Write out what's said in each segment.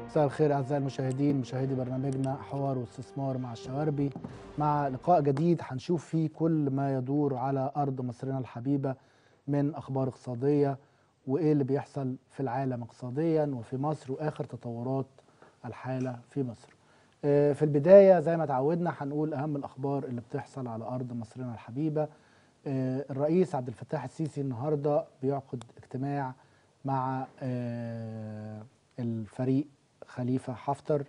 مساء الخير اعزائي المشاهدين مشاهدي برنامجنا حوار واستثمار مع الشواربي مع لقاء جديد هنشوف فيه كل ما يدور على ارض مصرنا الحبيبه من اخبار اقتصاديه وايه اللي بيحصل في العالم اقتصاديا وفي مصر واخر تطورات الحاله في مصر. آه، في البدايه زي ما تعودنا هنقول اهم الاخبار اللي بتحصل على ارض مصرنا الحبيبه. آه، الرئيس عبد الفتاح السيسي النهارده بيعقد اجتماع مع آه، الفريق خليفة حفتر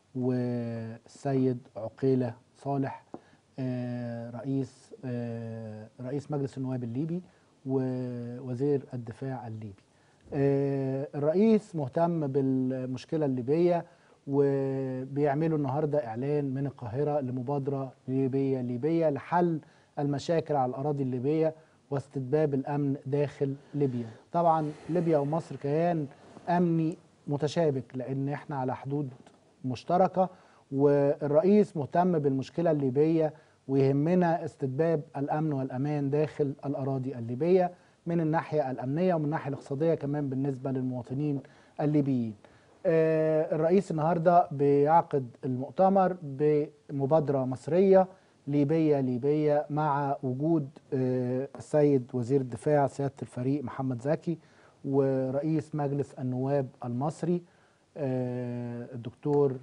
والسيد عقيلة صالح آه، رئيس آه، رئيس مجلس النواب الليبي ووزير الدفاع الليبي آه، الرئيس مهتم بالمشكلة الليبية وبيعملوا النهاردة إعلان من القاهرة لمبادرة ليبية ليبية لحل المشاكل على الأراضي الليبية واستتباب الأمن داخل ليبيا طبعا ليبيا ومصر كيان أمني متشابك لان احنا على حدود مشتركه والرئيس مهتم بالمشكله الليبيه ويهمنا استتباب الامن والامان داخل الاراضي الليبيه من الناحيه الامنيه ومن الناحيه الاقتصاديه كمان بالنسبه للمواطنين الليبيين. آه، الرئيس النهارده بيعقد المؤتمر بمبادره مصريه ليبيه ليبيه مع وجود آه، السيد وزير الدفاع سياده الفريق محمد زكي ورئيس مجلس النواب المصري آه، الدكتور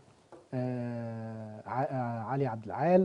آه، ع- علي عبد العال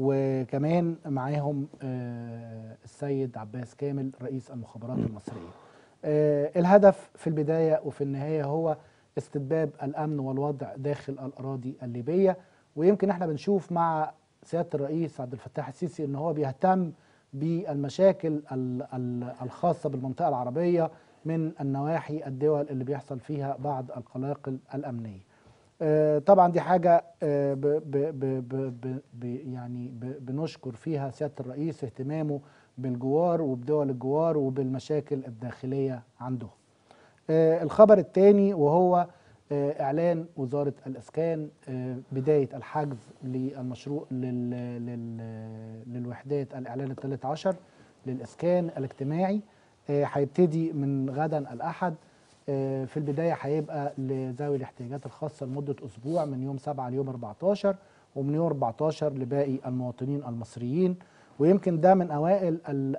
وكمان معاهم آه، السيد عباس كامل رئيس المخابرات المصرية آه، الهدف في البداية وفي النهاية هو استتباب الأمن والوضع داخل الأراضي الليبية ويمكن احنا بنشوف مع سيادة الرئيس عبد الفتاح السيسي ان هو بيهتم بالمشاكل ال- ال- الخاصة بالمنطقة العربية من النواحي الدول اللي بيحصل فيها بعض القلاقل الأمنية آه، طبعا دي حاجة آه، ب ب ب ب ب ب يعني ب بنشكر فيها سيادة الرئيس اهتمامه بالجوار وبدول الجوار وبالمشاكل الداخلية عندهم آه، الخبر الثاني وهو آه، إعلان وزارة الإسكان آه، بداية الحجز للمشروع لل لل للوحدات الإعلان الثالث عشر للإسكان الاجتماعي آه، هيبتدي من غدا الأحد آه، في البداية هيبقى لذوي الاحتياجات الخاصة لمدة أسبوع من يوم 7 ليوم 14 ومن يوم 14 لباقي المواطنين المصريين ويمكن ده من أوائل ال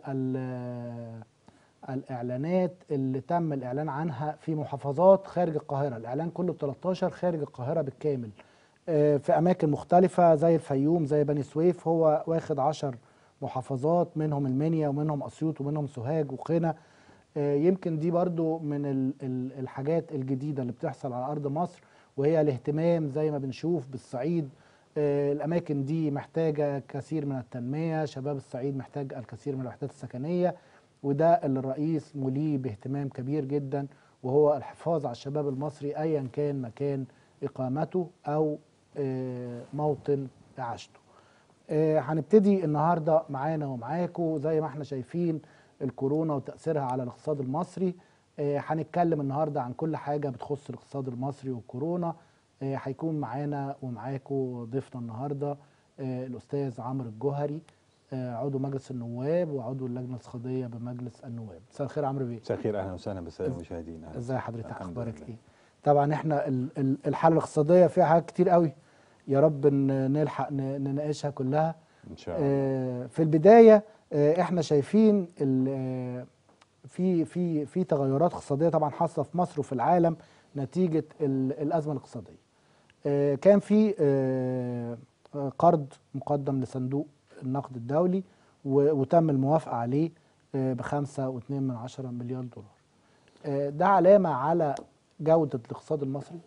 ال الإعلانات اللي تم الإعلان عنها في محافظات خارج القاهرة الإعلان كله ب 13 خارج القاهرة بالكامل آه، في أماكن مختلفة زي الفيوم زي بني سويف هو واخد 10 محافظات منهم المنيا ومنهم أسيوط ومنهم سوهاج وقنا آه، يمكن دي برضو من ال- ال- الحاجات الجديدة اللي بتحصل على أرض مصر وهي الاهتمام زي ما بنشوف بالصعيد آه، الأماكن دي محتاجة كثير من التنمية شباب الصعيد محتاج الكثير من الوحدات السكنية وده اللي الرئيس مليه باهتمام كبير جدا وهو الحفاظ على الشباب المصري أيا كان مكان إقامته أو آه، موطن إعاشته آه، هنبتدي النهارده معانا ومعاكم زي ما احنا شايفين الكورونا وتأثيرها على الاقتصاد المصري آه، هنتكلم النهارده عن كل حاجة بتخص الاقتصاد المصري والكورونا آه، هيكون معانا ومعاكم ضيفنا النهارده آه، الأستاذ عمرو الجوهري آه، عضو مجلس النواب وعضو اللجنة الاقتصادية بمجلس النواب مساء الخير يا عمرو بيه مساء الخير اهلا وسهلا بالساده المشاهدين أهلاً. ازي حضرتك الحمد اخبارك لله. ايه طبعا احنا ال- ال- الحاله الاقتصاديه فيها حاجات كتير قوي يا رب ن- نلحق ن- نناقشها كلها ان شاء الله آه، في البدايه آه، احنا شايفين ال- آه، في في في تغيرات اقتصاديه طبعا حاصله في مصر وفي العالم نتيجه ال- الازمه الاقتصاديه آه، كان في آه، آه، قرض مقدم لصندوق النقد الدولي و- وتم الموافقه عليه بخمسة واتنين من عشرة مليار دولار آه، ده علامة على جودة الاقتصاد المصري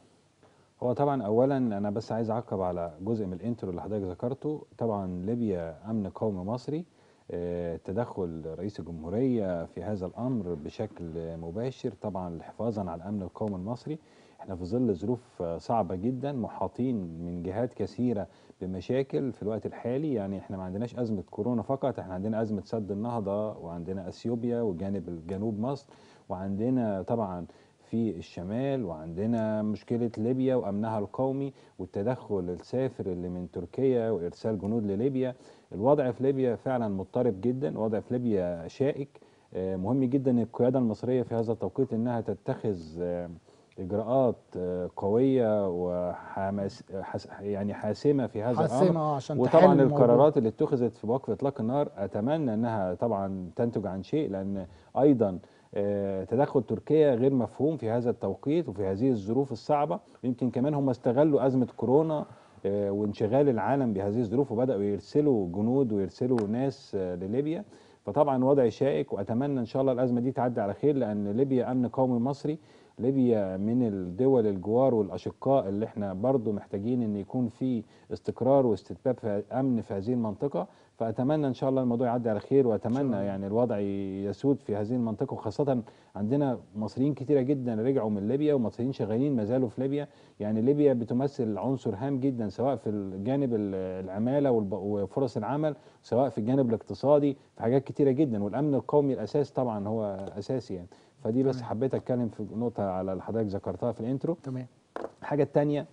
هو طبعا اولا انا بس عايز اعقب على جزء من الانترو اللي حضرتك ذكرته طبعا ليبيا امن قومي مصري آه، تدخل رئيس الجمهوريه في هذا الامر بشكل مباشر طبعا حفاظا على الامن القومي المصري احنا في ظل ظروف آه، صعبه جدا محاطين من جهات كثيره بمشاكل في الوقت الحالي يعني احنا ما عندناش ازمه كورونا فقط احنا عندنا ازمه سد النهضه وعندنا اثيوبيا وجانب الجنوب مصر وعندنا طبعا في الشمال وعندنا مشكلة ليبيا وأمنها القومي والتدخل السافر اللي من تركيا وإرسال جنود لليبيا الوضع في ليبيا فعلا مضطرب جدا الوضع في ليبيا شائك آه، مهم جدا القيادة المصرية في هذا التوقيت أنها تتخذ آه، اجراءات آه، قويه وحماس حس يعني حاسمه في هذا الامر حاسمه اه عشان تحل وطبعا الموضوع. القرارات اللي اتخذت في وقف اطلاق النار اتمنى انها طبعا تنتج عن شيء لان ايضا آه، تدخل تركيا غير مفهوم في هذا التوقيت وفي هذه الظروف الصعبه يمكن كمان هم استغلوا ازمه كورونا آه، وانشغال العالم بهذه الظروف وبداوا يرسلوا جنود ويرسلوا ناس آه، لليبيا فطبعا وضع شائك واتمنى ان شاء الله الازمه دي تعدي على خير لان ليبيا امن قومي مصري ليبيا من الدول الجوار والاشقاء اللي احنا برضو محتاجين ان يكون في استقرار واستتباب في امن في هذه المنطقه فاتمنى ان شاء الله الموضوع يعدي على خير واتمنى الله. يعني الوضع يسود في هذه المنطقه وخاصه عندنا مصريين كتيره جدا رجعوا من ليبيا ومصريين شغالين ما زالوا في ليبيا يعني ليبيا بتمثل عنصر هام جدا سواء في الجانب ال- العماله والب- وفرص العمل سواء في الجانب الاقتصادي في حاجات كتيره جدا والامن القومي الاساس طبعا هو اساسي يعني فدي بس تمام. حبيت اتكلم في نقطه على اللي حضرتك ذكرتها في الانترو تمام الحاجة التانية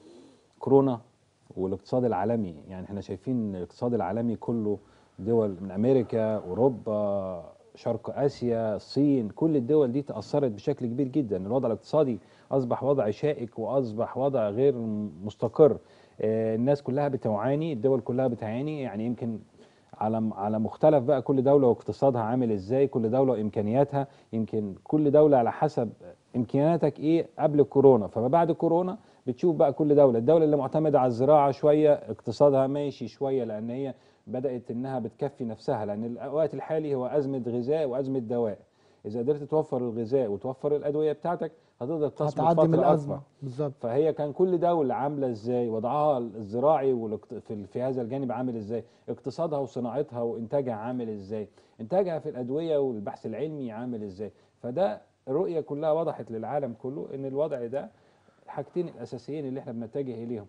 كورونا والاقتصاد العالمي يعني احنا شايفين الاقتصاد العالمي كله دول من أمريكا أوروبا شرق آسيا الصين كل الدول دي تأثرت بشكل كبير جدا الوضع الاقتصادي أصبح وضع شائك وأصبح وضع غير مستقر آه، الناس كلها بتعاني الدول كلها بتعاني يعني يمكن على على مختلف بقى كل دوله واقتصادها عامل ازاي كل دوله وامكانياتها يمكن كل دوله على حسب امكانياتك ايه قبل الكورونا فما بعد الكورونا بتشوف بقى كل دوله الدوله اللي معتمده على الزراعه شويه اقتصادها ماشي شويه لان هي بدات انها بتكفي نفسها لان الوقت الحالي هو ازمه غذاء وازمه دواء اذا قدرت توفر الغذاء وتوفر الادويه بتاعتك هتقدر تصمد هتعدي من فتره الازمه اكبر بالظبط فهي كان كل دولة عاملة ازاي وضعها الزراعي والاقت- في في هذا الجانب عامل ازاي اقتصادها وصناعتها وانتاجها عامل ازاي انتاجها في الأدوية والبحث العلمي عامل ازاي فده الرؤية كلها وضحت للعالم كله ان الوضع ده الحاجتين الأساسيين اللي احنا بنتجه إليهم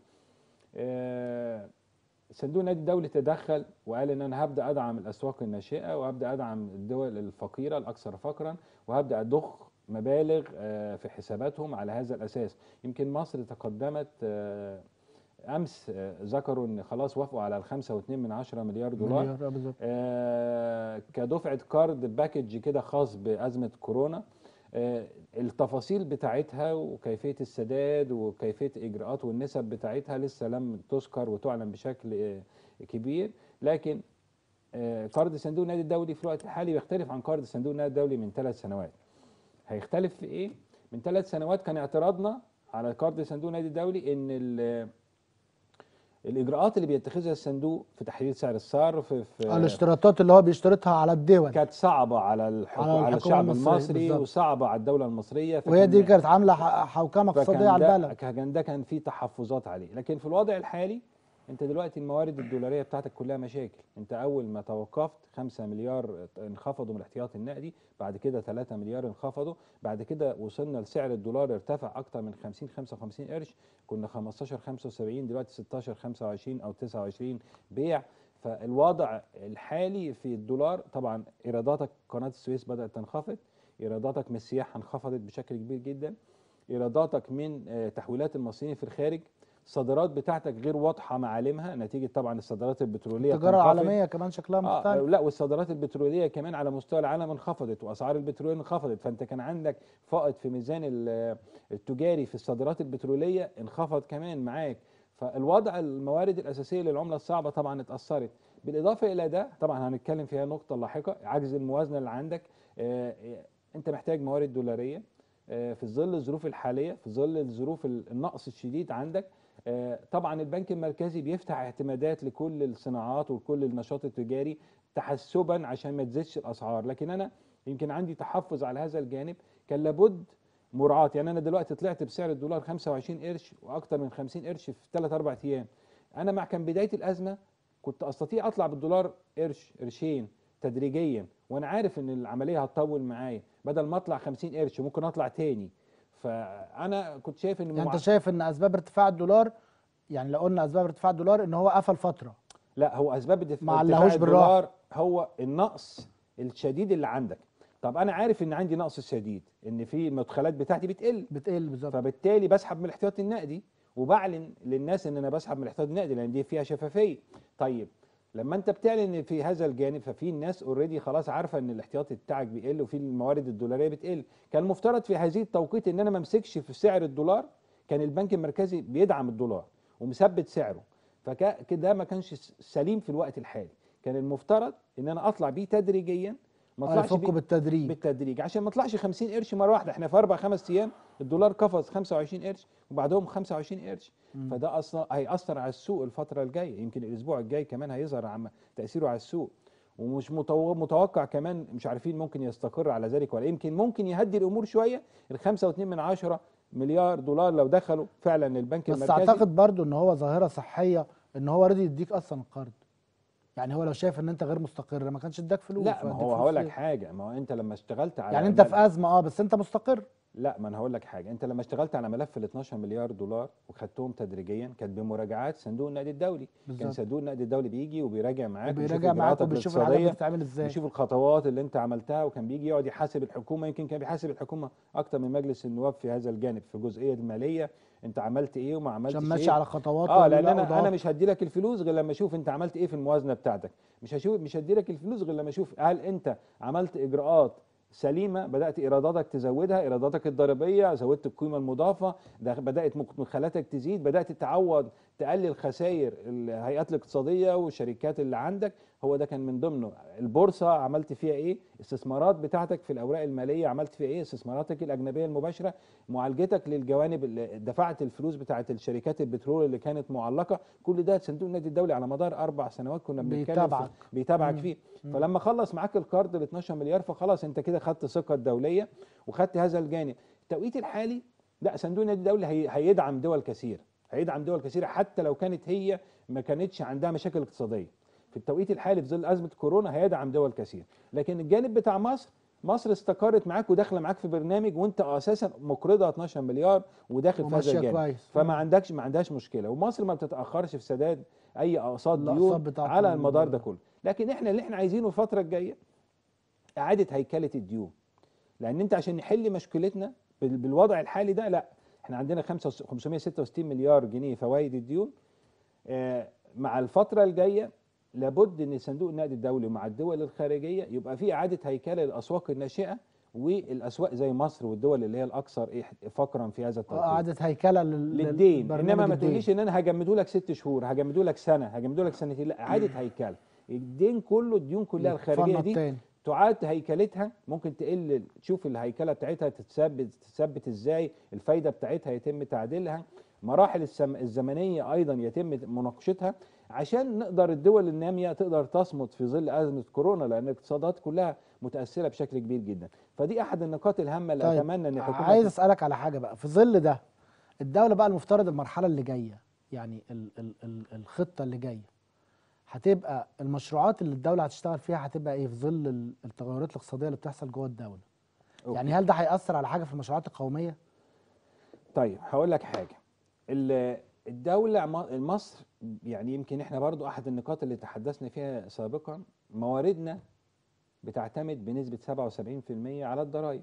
آه، صندوق النادي الدولي تدخل وقال ان انا هبدا ادعم الاسواق الناشئه وهبدا ادعم الدول الفقيره الاكثر فقرا وهبدا اضخ مبالغ آه، في حساباتهم على هذا الاساس يمكن مصر تقدمت آه، امس آه، ذكروا ان خلاص وافقوا على الخمسة واتنين من عشرة مليار دولار مليار، آه، بالظبط آه، كدفعه كارد باكج كده خاص بازمه كورونا آه، التفاصيل بتاعتها وكيفيه السداد وكيفيه اجراءات والنسب بتاعتها لسه لم تذكر وتعلن بشكل آه، كبير لكن آه، قرض صندوق النادي الدولي في الوقت الحالي بيختلف عن قرض صندوق النادي الدولي من ثلاث سنوات هيختلف في ايه من ثلاث سنوات كان اعتراضنا على قرض صندوق النادي الدولي ان ال- الاجراءات اللي بيتخذها الصندوق في تحديد سعر الصرف في آه، الاشتراطات اللي هو بيشترطها على الدول كانت صعبة على الحكو... على على, الحكومة الشعب المصرية، المصري بالظبط. وصعبة على الدولة المصرية وهي دي فكان- كانت عامله ح- حوكمه اقتصاديه فكان على ده البلد كان ده كان فيه تحفظات عليه لكن في الوضع الحالي انت دلوقتي الموارد الدولاريه بتاعتك كلها مشاكل انت اول ما توقفت 5 مليار انخفضوا من الاحتياطي النقدي بعد كده 3 مليار انخفضوا بعد كده وصلنا لسعر الدولار ارتفع اكتر من 50 55 قرش كنا 15 75 دلوقتي 16 25 او 29 بيع فالوضع الحالي في الدولار طبعا ايراداتك قناه السويس بدات تنخفض ايراداتك من السياحه انخفضت بشكل كبير جدا ايراداتك من آه، تحويلات المصريين في الخارج الصادرات بتاعتك غير واضحه معالمها نتيجه طبعا الصادرات البتروليه التجاره بتنخفض. العالميه كمان شكلها آه مختلف لا والصادرات البتروليه كمان على مستوى العالم انخفضت واسعار البترول انخفضت فانت كان عندك فائض في ميزان ال- التجاري في الصادرات البتروليه انخفض كمان معاك فالوضع الموارد الاساسيه للعمله الصعبه طبعا اتاثرت بالاضافه الى ده طبعا هنتكلم فيها نقطه لاحقه عجز الموازنه اللي عندك آه، آه، انت محتاج موارد دولاريه آه، في ظل الظروف الحاليه في ظل الظروف ال- النقص الشديد عندك آه، طبعا البنك المركزي بيفتح اعتمادات لكل الصناعات وكل النشاط التجاري تحسبا عشان ما تزيدش الاسعار لكن انا يمكن عندي تحفظ على هذا الجانب كان لابد مراعاه يعني انا دلوقتي طلعت بسعر الدولار 25 قرش واكثر من 50 قرش في 3 4 ايام انا مع كان بدايه الازمه كنت استطيع اطلع بالدولار قرش قرشين تدريجيا وانا عارف ان العمليه هتطول معايا بدل ما اطلع 50 قرش ممكن اطلع تاني فانا كنت شايف ان يعني مع- انت شايف ان اسباب ارتفاع الدولار يعني لو قلنا اسباب ارتفاع الدولار ان هو قفل فتره لا هو اسباب الدف- ما ارتفاع علهوش بالراحة. الدولار هو النقص الشديد اللي عندك طب انا عارف ان عندي نقص شديد ان في المدخلات بتاعتي بتقل بتقل بالظبط فبالتالي بسحب من الاحتياطي النقدي وبعلن للناس ان انا بسحب من الاحتياطي النقدي لان دي فيها شفافيه طيب لما انت بتعلن في هذا الجانب ففي الناس اوريدي خلاص عارفه ان الاحتياطي بتاعك بيقل وفي الموارد الدولاريه بتقل كان المفترض في هذه التوقيت ان انا ما امسكش في سعر الدولار كان البنك المركزي بيدعم الدولار ومثبت سعره فكده ما كانش سليم في الوقت الحالي كان المفترض ان انا اطلع بيه تدريجيا ما آه، اطلعش يفكوا بيه بالتدريج بالتدريج عشان ما اطلعش 50 قرش مره واحده احنا في اربع خمس ايام الدولار قفز 25 قرش وبعدهم 25 قرش مم. فده اصلا هياثر على السوق الفتره الجايه يمكن الاسبوع الجاي كمان هيظهر عم تاثيره على السوق ومش متو- متوقع كمان مش عارفين ممكن يستقر على ذلك ولا يمكن ممكن يهدي الامور شويه ال 5.2 من عشرة مليار دولار لو دخلوا فعلا البنك بس المركزي اعتقد برضو ان هو ظاهره صحيه ان هو راضي يديك اصلا القرض يعني هو لو شايف ان انت غير مستقر ما كانش اداك فلوس لا ما فهيديك هو فلوس هقول لك ليه؟ حاجه ما هو انت لما اشتغلت على يعني انت مل- في ازمه اه بس انت مستقر لا ما انا هقول لك حاجه انت لما اشتغلت على ملف ال 12 مليار دولار وخدتهم تدريجيا كانت بمراجعات صندوق النقد الدولي كان بالظبط صندوق النقد الدولي بيجي وبيراجع معاك وبيشوف وبيراجع معاك إجراءاتك وبيشوف الحاجات الاقتصادية، بتتعمل ازاي بيشوف الخطوات اللي انت عملتها وكان بيجي يقعد يحاسب الحكومه يمكن كان بيحاسب الحكومه اكتر من مجلس النواب في هذا الجانب في جزئيه الماليه انت عملت ايه وما عملتش عشان ماشي ايه على خطوات اه ولا لان لا انا وده انا مش هدي لك الفلوس غير لما اشوف انت عملت ايه في الموازنه بتاعتك مش هشوف مش هدي لك الفلوس غير لما اشوف هل انت عملت اجراءات سليمه بدات ايراداتك تزودها ايراداتك الضريبيه زودت القيمه المضافه ده بدات مدخلاتك تزيد بدات تعوض تقلل خسائر الهيئات الاقتصاديه والشركات اللي عندك هو ده كان من ضمنه البورصه عملت فيها ايه استثمارات بتاعتك في الاوراق الماليه عملت فيها ايه استثماراتك الاجنبيه المباشره معالجتك للجوانب اللي دفعت الفلوس بتاعت الشركات البترول اللي كانت معلقه كل ده صندوق النقد الدولي على مدار اربع سنوات كنا بنتكلم في- بيتابعك. بيتابعك مم. فيه مم. فلما خلص معاك القرض ال 12 مليار فخلاص انت كده خدت ثقه دوليه وخدت هذا الجانب التوقيت الحالي لا صندوق النقد الدولي هي هيدعم دول كثيره هيدعم دول كثيره حتى لو كانت هي ما كانتش عندها مشاكل اقتصاديه في التوقيت الحالي في ظل ازمه كورونا هيدعم دول كثير لكن الجانب بتاع مصر مصر استقرت معاك وداخله معاك في برنامج وانت اساسا مقرضه 12 مليار وداخل في هذا وماشيه الجانب كويس فما عندكش ما عندهاش مشكله ومصر ما بتتاخرش في سداد اي اقساط الأقساط ديون بتاعت على ال- المدار ده كله لكن احنا اللي احنا عايزينه الفتره الجايه اعاده هيكله الديون لان انت عشان نحل مشكلتنا بال- بالوضع الحالي ده لا احنا عندنا 5 566 مليار جنيه فوائد الديون آه، مع الفتره الجايه لابد ان صندوق النقد الدولي ومع الدول الخارجيه يبقى في اعاده هيكله للاسواق الناشئه والاسواق زي مصر والدول اللي هي الاكثر إيه فقرا في هذا آه، التوقيت اعاده هيكله لل- للدين للبرنامج انما ما الدين. تقوليش ان انا هجمده لك ست شهور هجمده لك سنه هجمده لك سنتين لا اعاده هيكله الدين كله الديون كلها الخارجيه يتفنط دي تاني. تعاد هيكلتها ممكن تقل تشوف الهيكله بتاعتها تتثبت تتثبت ازاي الفايده بتاعتها يتم تعديلها مراحل السم الزمنيه ايضا يتم مناقشتها عشان نقدر الدول الناميه تقدر تصمد في ظل ازمه كورونا لان الاقتصادات كلها متاثره بشكل كبير جدا فدي احد النقاط الهامه اللي طيب، اتمنى ان الحكومه عايز اسالك على حاجه بقى في ظل ده الدوله بقى المفترض المرحله اللي جايه يعني ال ال ال الخطه اللي جايه هتبقى المشروعات اللي الدوله هتشتغل فيها هتبقى ايه في ظل ال- التغيرات الاقتصاديه اللي بتحصل جوه الدوله أوكي. يعني هل ده هياثر على حاجه في المشروعات القوميه طيب هقول لك حاجه ال- الدوله م- مصر يعني يمكن احنا برضو احد النقاط اللي تحدثنا فيها سابقا مواردنا بتعتمد بنسبه 77% على الضرائب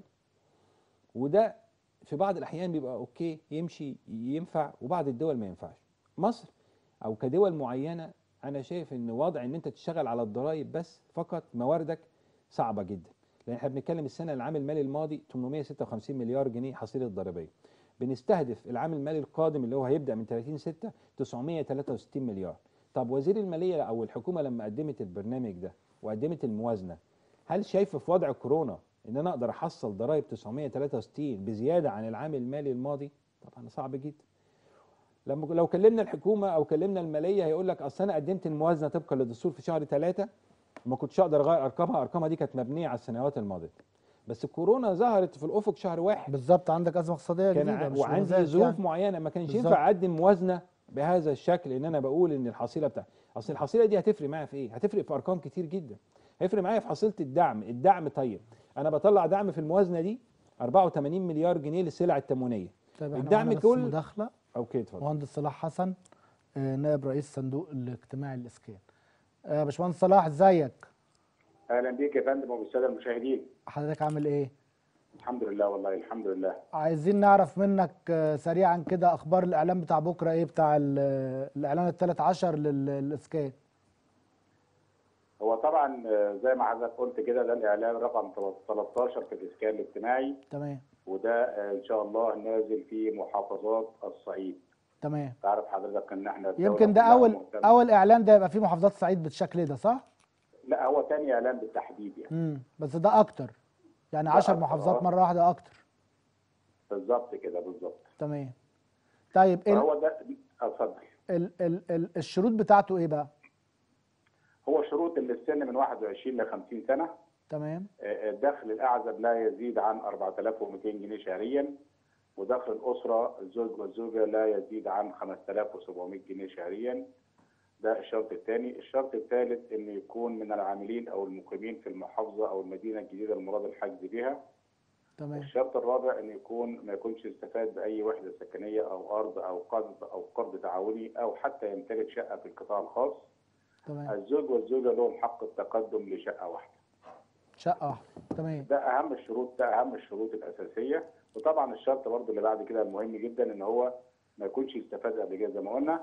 وده في بعض الاحيان بيبقى اوكي يمشي ينفع وبعض الدول ما ينفعش مصر او كدول معينه انا شايف ان وضع ان انت تشتغل على الضرائب بس فقط مواردك صعبه جدا لان احنا بنتكلم السنه العام المالي الماضي 856 مليار جنيه حصيله ضريبيه بنستهدف العام المالي القادم اللي هو هيبدا من 30 6 963 مليار طب وزير الماليه او الحكومه لما قدمت البرنامج ده وقدمت الموازنه هل شايفه في وضع كورونا ان انا اقدر احصل ضرائب 963 بزياده عن العام المالي الماضي طبعا صعب جدا لما لو كلمنا الحكومه او كلمنا الماليه هيقول لك اصل انا قدمت الموازنه طبقا للدستور في شهر ثلاثة ما كنتش اقدر اغير ارقامها ارقامها دي كانت مبنيه على السنوات الماضيه بس الكورونا ظهرت في الافق شهر واحد بالظبط عندك ازمه اقتصاديه كان جديده ع- مش وعندي مزاج ظروف يعني. معينه ما كانش بالظبط. ينفع اقدم موازنه بهذا الشكل ان انا بقول ان الحصيله بتاع اصل الحصيله دي هتفرق معايا في ايه هتفرق في ارقام كتير جدا هيفرق معايا في حصيله الدعم الدعم طيب انا بطلع دعم في الموازنه دي 84 مليار جنيه للسلع التموينيه طيب احنا الدعم معانا بس كل- مداخله اوكي اتفضل مهندس صلاح حسن آه، نائب رئيس صندوق الاجتماعي الاسكان آه، باشمهندس صلاح ازيك اهلا بيك يا فندم وبالساده المشاهدين حضرتك عامل ايه الحمد لله والله الحمد لله عايزين نعرف منك آه، سريعا كده اخبار الاعلان بتاع بكره ايه بتاع ال- الاعلان الثالث عشر لل- للاسكان هو طبعا آه، زي ما حضرتك قلت كده ده الاعلان رقم 13 في الاسكان الاجتماعي تمام وده آه، ان شاء الله نازل في محافظات الصعيد تمام تعرف حضرتك ان احنا الدولة يمكن ده كلها اول مهتمة- اول اعلان ده يبقى فيه محافظات الصعيد بالشكل ده صح لا هو تاني اعلان بالتحديد يعني امم بس ده اكتر يعني ده 10 أكتر، محافظات آه. مره واحده اكتر بالظبط كده بالظبط تمام طيب ال فهو ده اتفضل ال ال ال الشروط بتاعته ايه بقى هو شروط اللي السن من 21 ل 50 سنه تمام آه، الدخل الاعزب لا يزيد عن 4200 جنيه شهريا ودخل الاسره الزوج والزوجه لا يزيد عن 5700 جنيه شهريا ده الشرط الثاني الشرط الثالث انه يكون من العاملين او المقيمين في المحافظه او المدينه الجديده المراد الحجز بها تمام الشرط الرابع انه يكون ما يكونش استفاد باي وحده سكنيه او ارض او قرض او قرض تعاوني او حتى يمتلك شقه في القطاع الخاص تمام الزوج والزوجه لهم حق التقدم لشقه واحده شقه واحده تمام ده اهم الشروط ده اهم الشروط الاساسيه وطبعا الشرط برضه اللي بعد كده المهم جدا ان هو ما يكونش يستفاد قبل كده زي ما قلنا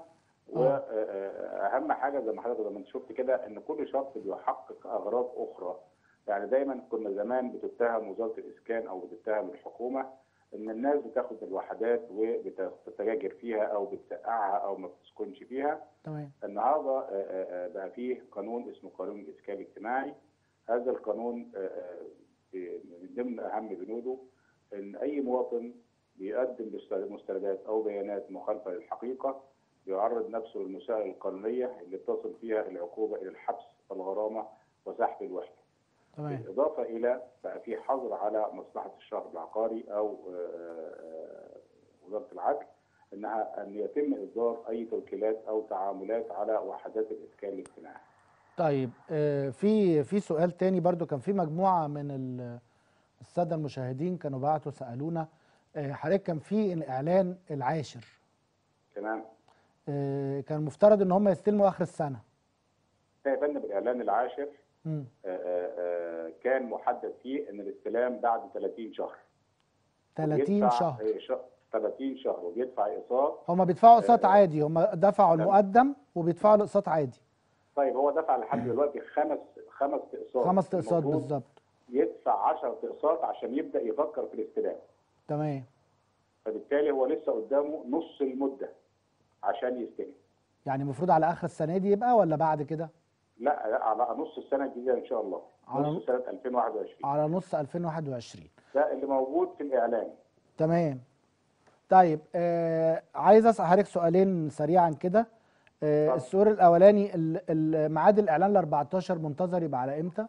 واهم حاجه زي ما حضرتك زي ما انت شفت كده ان كل شرط بيحقق اغراض اخرى يعني دايما كنا زمان بتتهم وزاره الاسكان او بتتهم الحكومه ان الناس بتاخد الوحدات وبتتاجر فيها او بتسقعها او ما بتسكنش فيها تمام النهارده آه، آه، آه، بقى فيه قانون اسمه قانون الاسكان الاجتماعي هذا القانون آه، آه، ب- من ضمن اهم بنوده ان اي مواطن بيقدم مست- مستندات او بيانات مخالفه للحقيقه بيعرض نفسه للمساءله القانونيه اللي بتصل فيها العقوبه الى الحبس والغرامه وسحب الوحده. تمام بالاضافه الى بقى في حظر على مصلحه الشهر العقاري او آه، آه، وزاره العدل انها ان يتم اصدار اي توكيلات او تعاملات على وحدات الاسكان الاجتماعي. طيب آه، في في سؤال تاني برضو كان في مجموعه من ال- الساده المشاهدين كانوا بعتوا سالونا آه، حضرتك كان في الاعلان العاشر تمام؟ آه، كان مفترض ان هم يستلموا اخر السنه ده يا فندم الاعلان العاشر امم آه، آه، آه، كان محدد فيه ان الاستلام بعد 30 شهر. 30 وبيدفع- شهر آه، ش- 30 شهر وبيدفع اقساط هم بيدفعوا اقساط آه، عادي هم دفعوا تمام. المقدم وبيدفعوا الاقساط عادي طيب هو دفع لحد دلوقتي خمس خمس اقساط خمس اقساط المفروض بالظبط يدفع 10 اقساط عشان يبدا يفكر في الاستلام تمام فبالتالي هو لسه قدامه نص المده عشان يستلم يعني المفروض على اخر السنه دي يبقى ولا بعد كده لا لا، على نص السنه الجديده ان شاء الله على- نص سنه 2021 على نص 2021 ده اللي موجود في الاعلان تمام طيب آه عايز اسال حضرتك سؤالين سريعا كده آه اتفضل. السؤال الاولاني ال- ال- ميعاد الاعلان ال 14 منتظر يبقى على امتى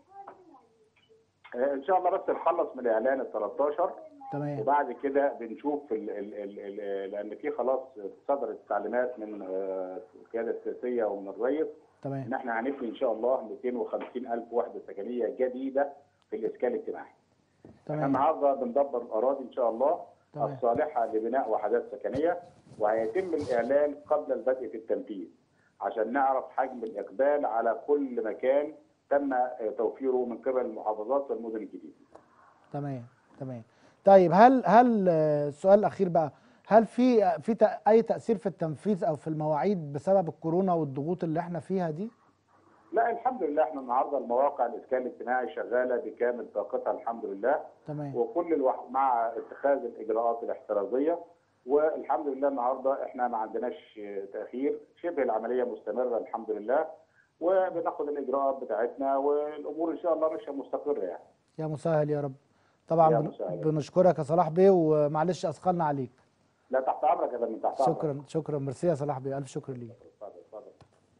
آه، ان شاء الله بس نخلص من الاعلان ال 13 تمام وبعد كده بنشوف ال ال ال ال لان في خلاص صدرت تعليمات من آه، القياده السياسيه ومن الرئيس ان تمام احنا هنبني ان شاء الله 250 الف وحده سكنيه جديده في الاسكان الاجتماعي. احنا تمام النهارده بندبر الاراضي ان شاء الله تمام. الصالحه لبناء وحدات سكنيه وهيتم الاعلان قبل البدء في التنفيذ عشان نعرف حجم الاقبال على كل مكان تم آه، توفيره من قبل المحافظات والمدن الجديده. تمام تمام طيب هل هل آه، السؤال الاخير بقى هل في في تأ- اي تاثير في التنفيذ او في المواعيد بسبب الكورونا والضغوط اللي احنا فيها دي لا الحمد لله احنا النهارده المواقع الاسكان الاجتماعي شغاله بكامل طاقتها الحمد لله تمام وكل الوح... مع اتخاذ الاجراءات الاحترازيه والحمد لله النهارده احنا ما عندناش تاخير شبه العمليه مستمره الحمد لله وبناخد الاجراءات بتاعتنا والامور ان شاء الله ماشيه مستقره يعني يا مسهل يا رب طبعا يا بن- مسهل. بنشكرك يا صلاح بيه ومعلش اثقلنا عليك لا تحت امرك يا فندم تحت امرك شكرا شكرا ميرسي يا صلاح بيه الف شكر ليك اتفضل اتفضل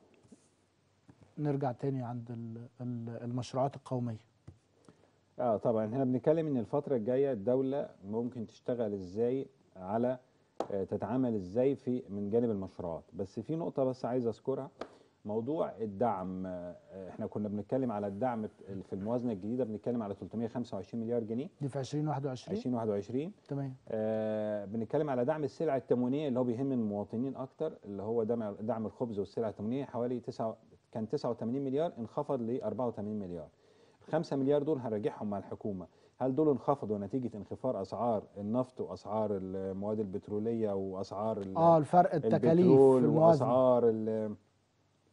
نرجع تاني عند ال- ال- المشروعات القوميه اه طبعا احنا بنتكلم ان الفتره الجايه الدوله ممكن تشتغل ازاي على آه، تتعامل ازاي في من جانب المشروعات بس في نقطه بس عايز اذكرها موضوع الدعم آه، احنا كنا بنتكلم على الدعم في الموازنه الجديده بنتكلم على 325 مليار جنيه دي في 2021 2021 تمام آه بنتكلم على دعم السلع التموينيه اللي هو بيهم المواطنين اكتر اللي هو دعم دعم الخبز والسلع التموينيه حوالي 9 كان 89 مليار انخفض ل 84 مليار 5 مليار دول هنراجعهم مع الحكومه هل دول انخفضوا نتيجه انخفاض اسعار النفط واسعار المواد البتروليه واسعار ال- اه الفرق التكاليف البترول في الموازنه واسعار ال-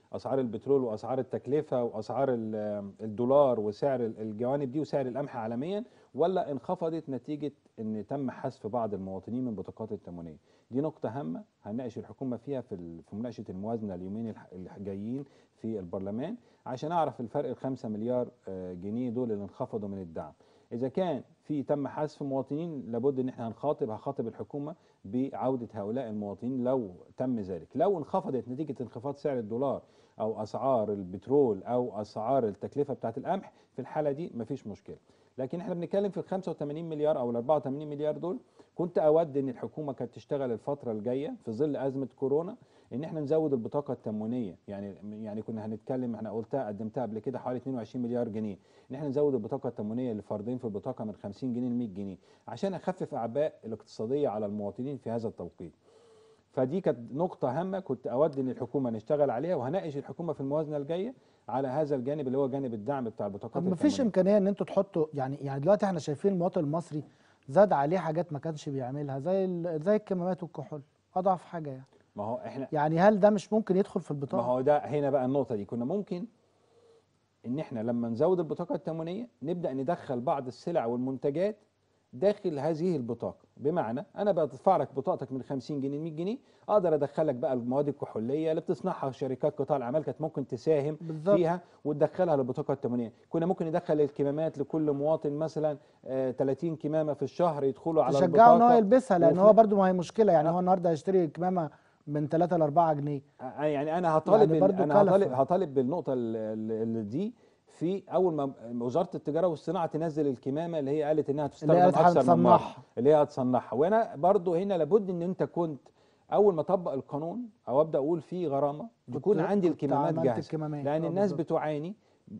اسعار البترول واسعار التكلفه واسعار ال- الدولار وسعر ال- الجوانب دي وسعر القمح عالميا ولا انخفضت نتيجه ان تم حذف بعض المواطنين من بطاقات التموينيه دي نقطه هامه هنناقش الحكومه فيها في ال- في مناقشه الموازنه اليومين الح- الجايين في البرلمان عشان اعرف الفرق الخمسة مليار آه، جنيه دول اللي انخفضوا من الدعم اذا كان في تم حذف مواطنين لابد ان احنا هنخاطب هخاطب الحكومه بعوده هؤلاء المواطنين لو تم ذلك لو انخفضت نتيجه انخفاض سعر الدولار او اسعار البترول او اسعار التكلفه بتاعه القمح في الحاله دي مفيش مشكله لكن احنا بنتكلم في ال 85 مليار او ال 84 مليار دول كنت اود ان الحكومه كانت تشتغل الفتره الجايه في ظل ازمه كورونا ان احنا نزود البطاقه التموينيه يعني يعني كنا هنتكلم احنا قلتها قدمتها قبل كده حوالي 22 مليار جنيه ان احنا نزود البطاقه التموينيه لفردين في البطاقه من 50 جنيه ل 100 جنيه عشان اخفف اعباء الاقتصاديه على المواطنين في هذا التوقيت فدي كانت نقطة هامة كنت أود إن الحكومة نشتغل عليها وهناقش الحكومة في الموازنة الجاية على هذا الجانب اللي هو جانب الدعم بتاع البطاقات طب مفيش التموينية. امكانيه ان انتوا تحطوا يعني يعني دلوقتي احنا شايفين المواطن المصري زاد عليه حاجات ما كانش بيعملها زي ال- زي الكمامات والكحول اضعف حاجه يعني ما هو احنا يعني هل ده مش ممكن يدخل في ما البطاقه هو ده هنا بقى النقطة دي كنا ممكن إن إحنا لما نزود البطاقة التموينية نبدأ ندخل بعض السلع والمنتجات داخل هذه البطاقة بمعنى أنا بدفع لك بطاقتك من 50 جنيه ل 100 جنيه أقدر أدخلك بقى المواد الكحولية اللي بتصنعها شركات قطاع الأعمال كانت ممكن تساهم بالظبط. فيها وتدخلها للبطاقة التموينية كنا ممكن ندخل الكمامات لكل مواطن مثلا آه 30 كمامة في الشهر يدخلوا على تشجعه ان هو البطاقة يلبسها لان وفي- هو برضو ما هي مشكله يعني هو النهارده هيشتري كمامه من 3 ل 4 جنيه آه، يعني انا هطالب يعني بال- برضو انا هطالب كلفة. هطالب بالنقطه ال- ال- اللي دي في اول ما وزاره التجاره والصناعه تنزل الكمامه اللي هي قالت انها اللي تستخدم هي اكثر من مره هتصنعها اللي هي هتصنعها وانا برضو هنا لابد ان انت كنت اول ما اطبق القانون او ابدا اقول فيه غرامه تكون كنت- عندي كنت الكمامات عملت جاهزه الكمامات. لان آه، الناس بالظبط. بتعاني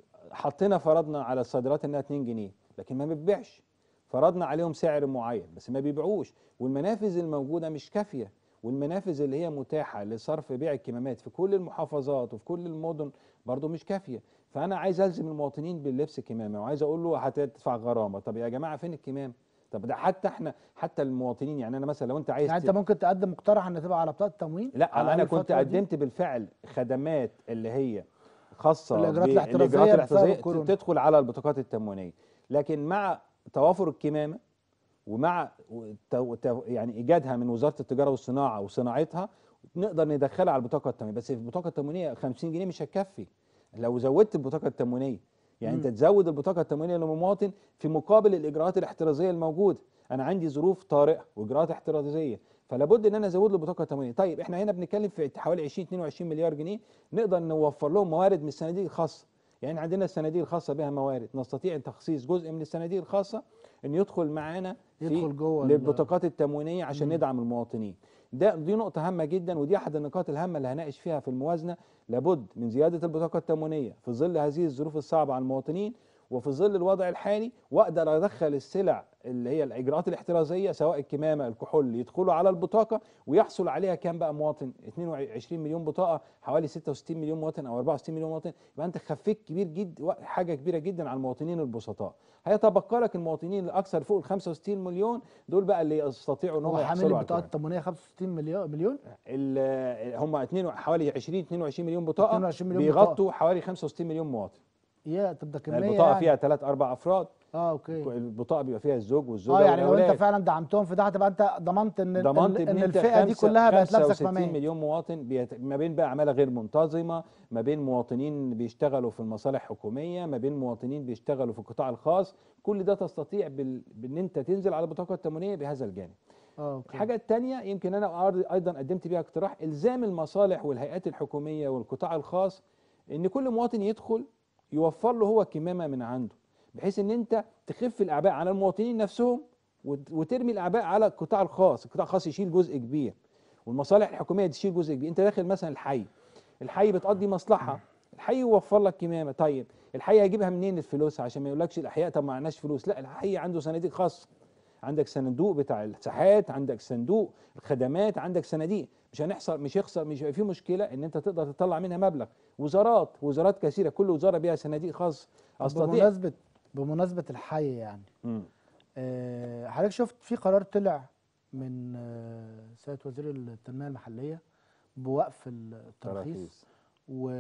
حطينا فرضنا على الصادرات انها 2 جنيه لكن ما بتبيعش فرضنا عليهم سعر معين بس ما بيبيعوش والمنافذ الموجوده مش كافيه والمنافذ اللي هي متاحه لصرف بيع الكمامات في كل المحافظات وفي كل المدن برضو مش كافيه فانا عايز الزم المواطنين باللبس كمامه وعايز اقول له هتدفع غرامه طب يا جماعه فين الكمامه طب ده حتى احنا حتى المواطنين يعني انا مثلا لو انت عايز يعني ت- انت ممكن تقدم مقترح ان تبقى على بطاقه تموين لا على انا الأقل كنت الفترة دي؟ قدمت بالفعل خدمات اللي هي خاصه الإجراءات ب- الاحترازية الإجراءات بسبب الاحترازية الكورونا. تدخل على البطاقات التموينيه لكن مع توافر الكمامه ومع تو- تو- يعني ايجادها من وزاره التجاره والصناعه وصناعتها نقدر ندخلها على البطاقه التموينيه بس في البطاقه التموينيه 50 جنيه مش هتكفي لو زودت البطاقه التموينيه يعني انت مم. تزود البطاقه التموينيه للمواطن في مقابل الاجراءات الاحترازيه الموجوده انا عندي ظروف طارئه واجراءات احترازيه فلا بد ان انا ازود له البطاقه التموينيه طيب احنا هنا بنتكلم في حوالي 20 22 مليار جنيه نقدر نوفر لهم موارد من الصناديق الخاصه يعني عندنا الصناديق الخاصه بها موارد نستطيع تخصيص جزء من الصناديق الخاصه ان يدخل معانا في يدخل جوه ال- للبطاقات التموينيه عشان مم. ندعم المواطنين ده دي نقطه هامه جدا ودي احد النقاط الهامه اللي هناقش فيها في الموازنه لابد من زياده البطاقه التموينيه في ظل هذه الظروف الصعبه على المواطنين وفي ظل الوضع الحالي واقدر ادخل السلع اللي هي الاجراءات الاحترازيه سواء الكمامه الكحول يدخلوا على البطاقه ويحصل عليها كام بقى مواطن 22 مليون بطاقه حوالي 66 مليون مواطن او 64 مليون مواطن يبقى انت خفيت كبير جدا حاجه كبيره جدا على المواطنين البسطاء هيتبقى لك المواطنين الاكثر فوق ال 65 مليون دول بقى اللي يستطيعوا ان هم هو حامل يحصلوا على البطاقه الكمامة. التموينيه 65 مليون مليون ال- هم اتنين حوالي 20 22 مليون بطاقه 22 مليون بيغطوا حوالي 65 مليون مواطن يا طب ده كميه البطاقه يعني. فيها ثلاث اربع افراد اه اوكي البطاقه بيبقى فيها الزوج والزوجه اه يعني لو انت والأولاد. فعلا دعمتهم في ده هتبقى انت ضمنت ان ضمنت ان, ان إن انت الفئه دي خمسة- كلها بقت لابسه 65 كمامات مليون مواطن بيت... ما بين بقى عماله غير منتظمه ما بين مواطنين بيشتغلوا في المصالح الحكوميه ما بين مواطنين بيشتغلوا في القطاع الخاص كل ده تستطيع بال... بان انت تنزل على البطاقه التموينيه بهذا الجانب اه اوكي الحاجه الثانيه يمكن انا أر- ايضا قدمت بيها اقتراح الزام المصالح والهيئات الحكوميه والقطاع الخاص ان كل مواطن يدخل يوفر له هو كمامه من عنده بحيث ان انت تخف الاعباء على المواطنين نفسهم وت- وترمي الاعباء على القطاع الخاص القطاع الخاص يشيل جزء كبير والمصالح الحكوميه تشيل جزء كبير انت داخل مثلا الحي الحي بتقضي مصلحه الحي يوفر لك كمامه طيب الحي هيجيبها منين الفلوس عشان ما يقولكش الاحياء طب ما معناش فلوس لا الحي عنده صناديق خاصه عندك صندوق بتاع الساحات عندك صندوق الخدمات عندك صناديق مش هنحصل مش يخسر مش هيبقى في مشكله ان انت تقدر تطلع منها مبلغ وزارات وزارات كثيره كل وزاره بيها صناديق خاص استطيع بمناسبه بمناسبه الحي يعني مم. آه، حضرتك شفت في قرار طلع من آه، سياده وزير التنميه المحليه بوقف التراخيص تراخيص و...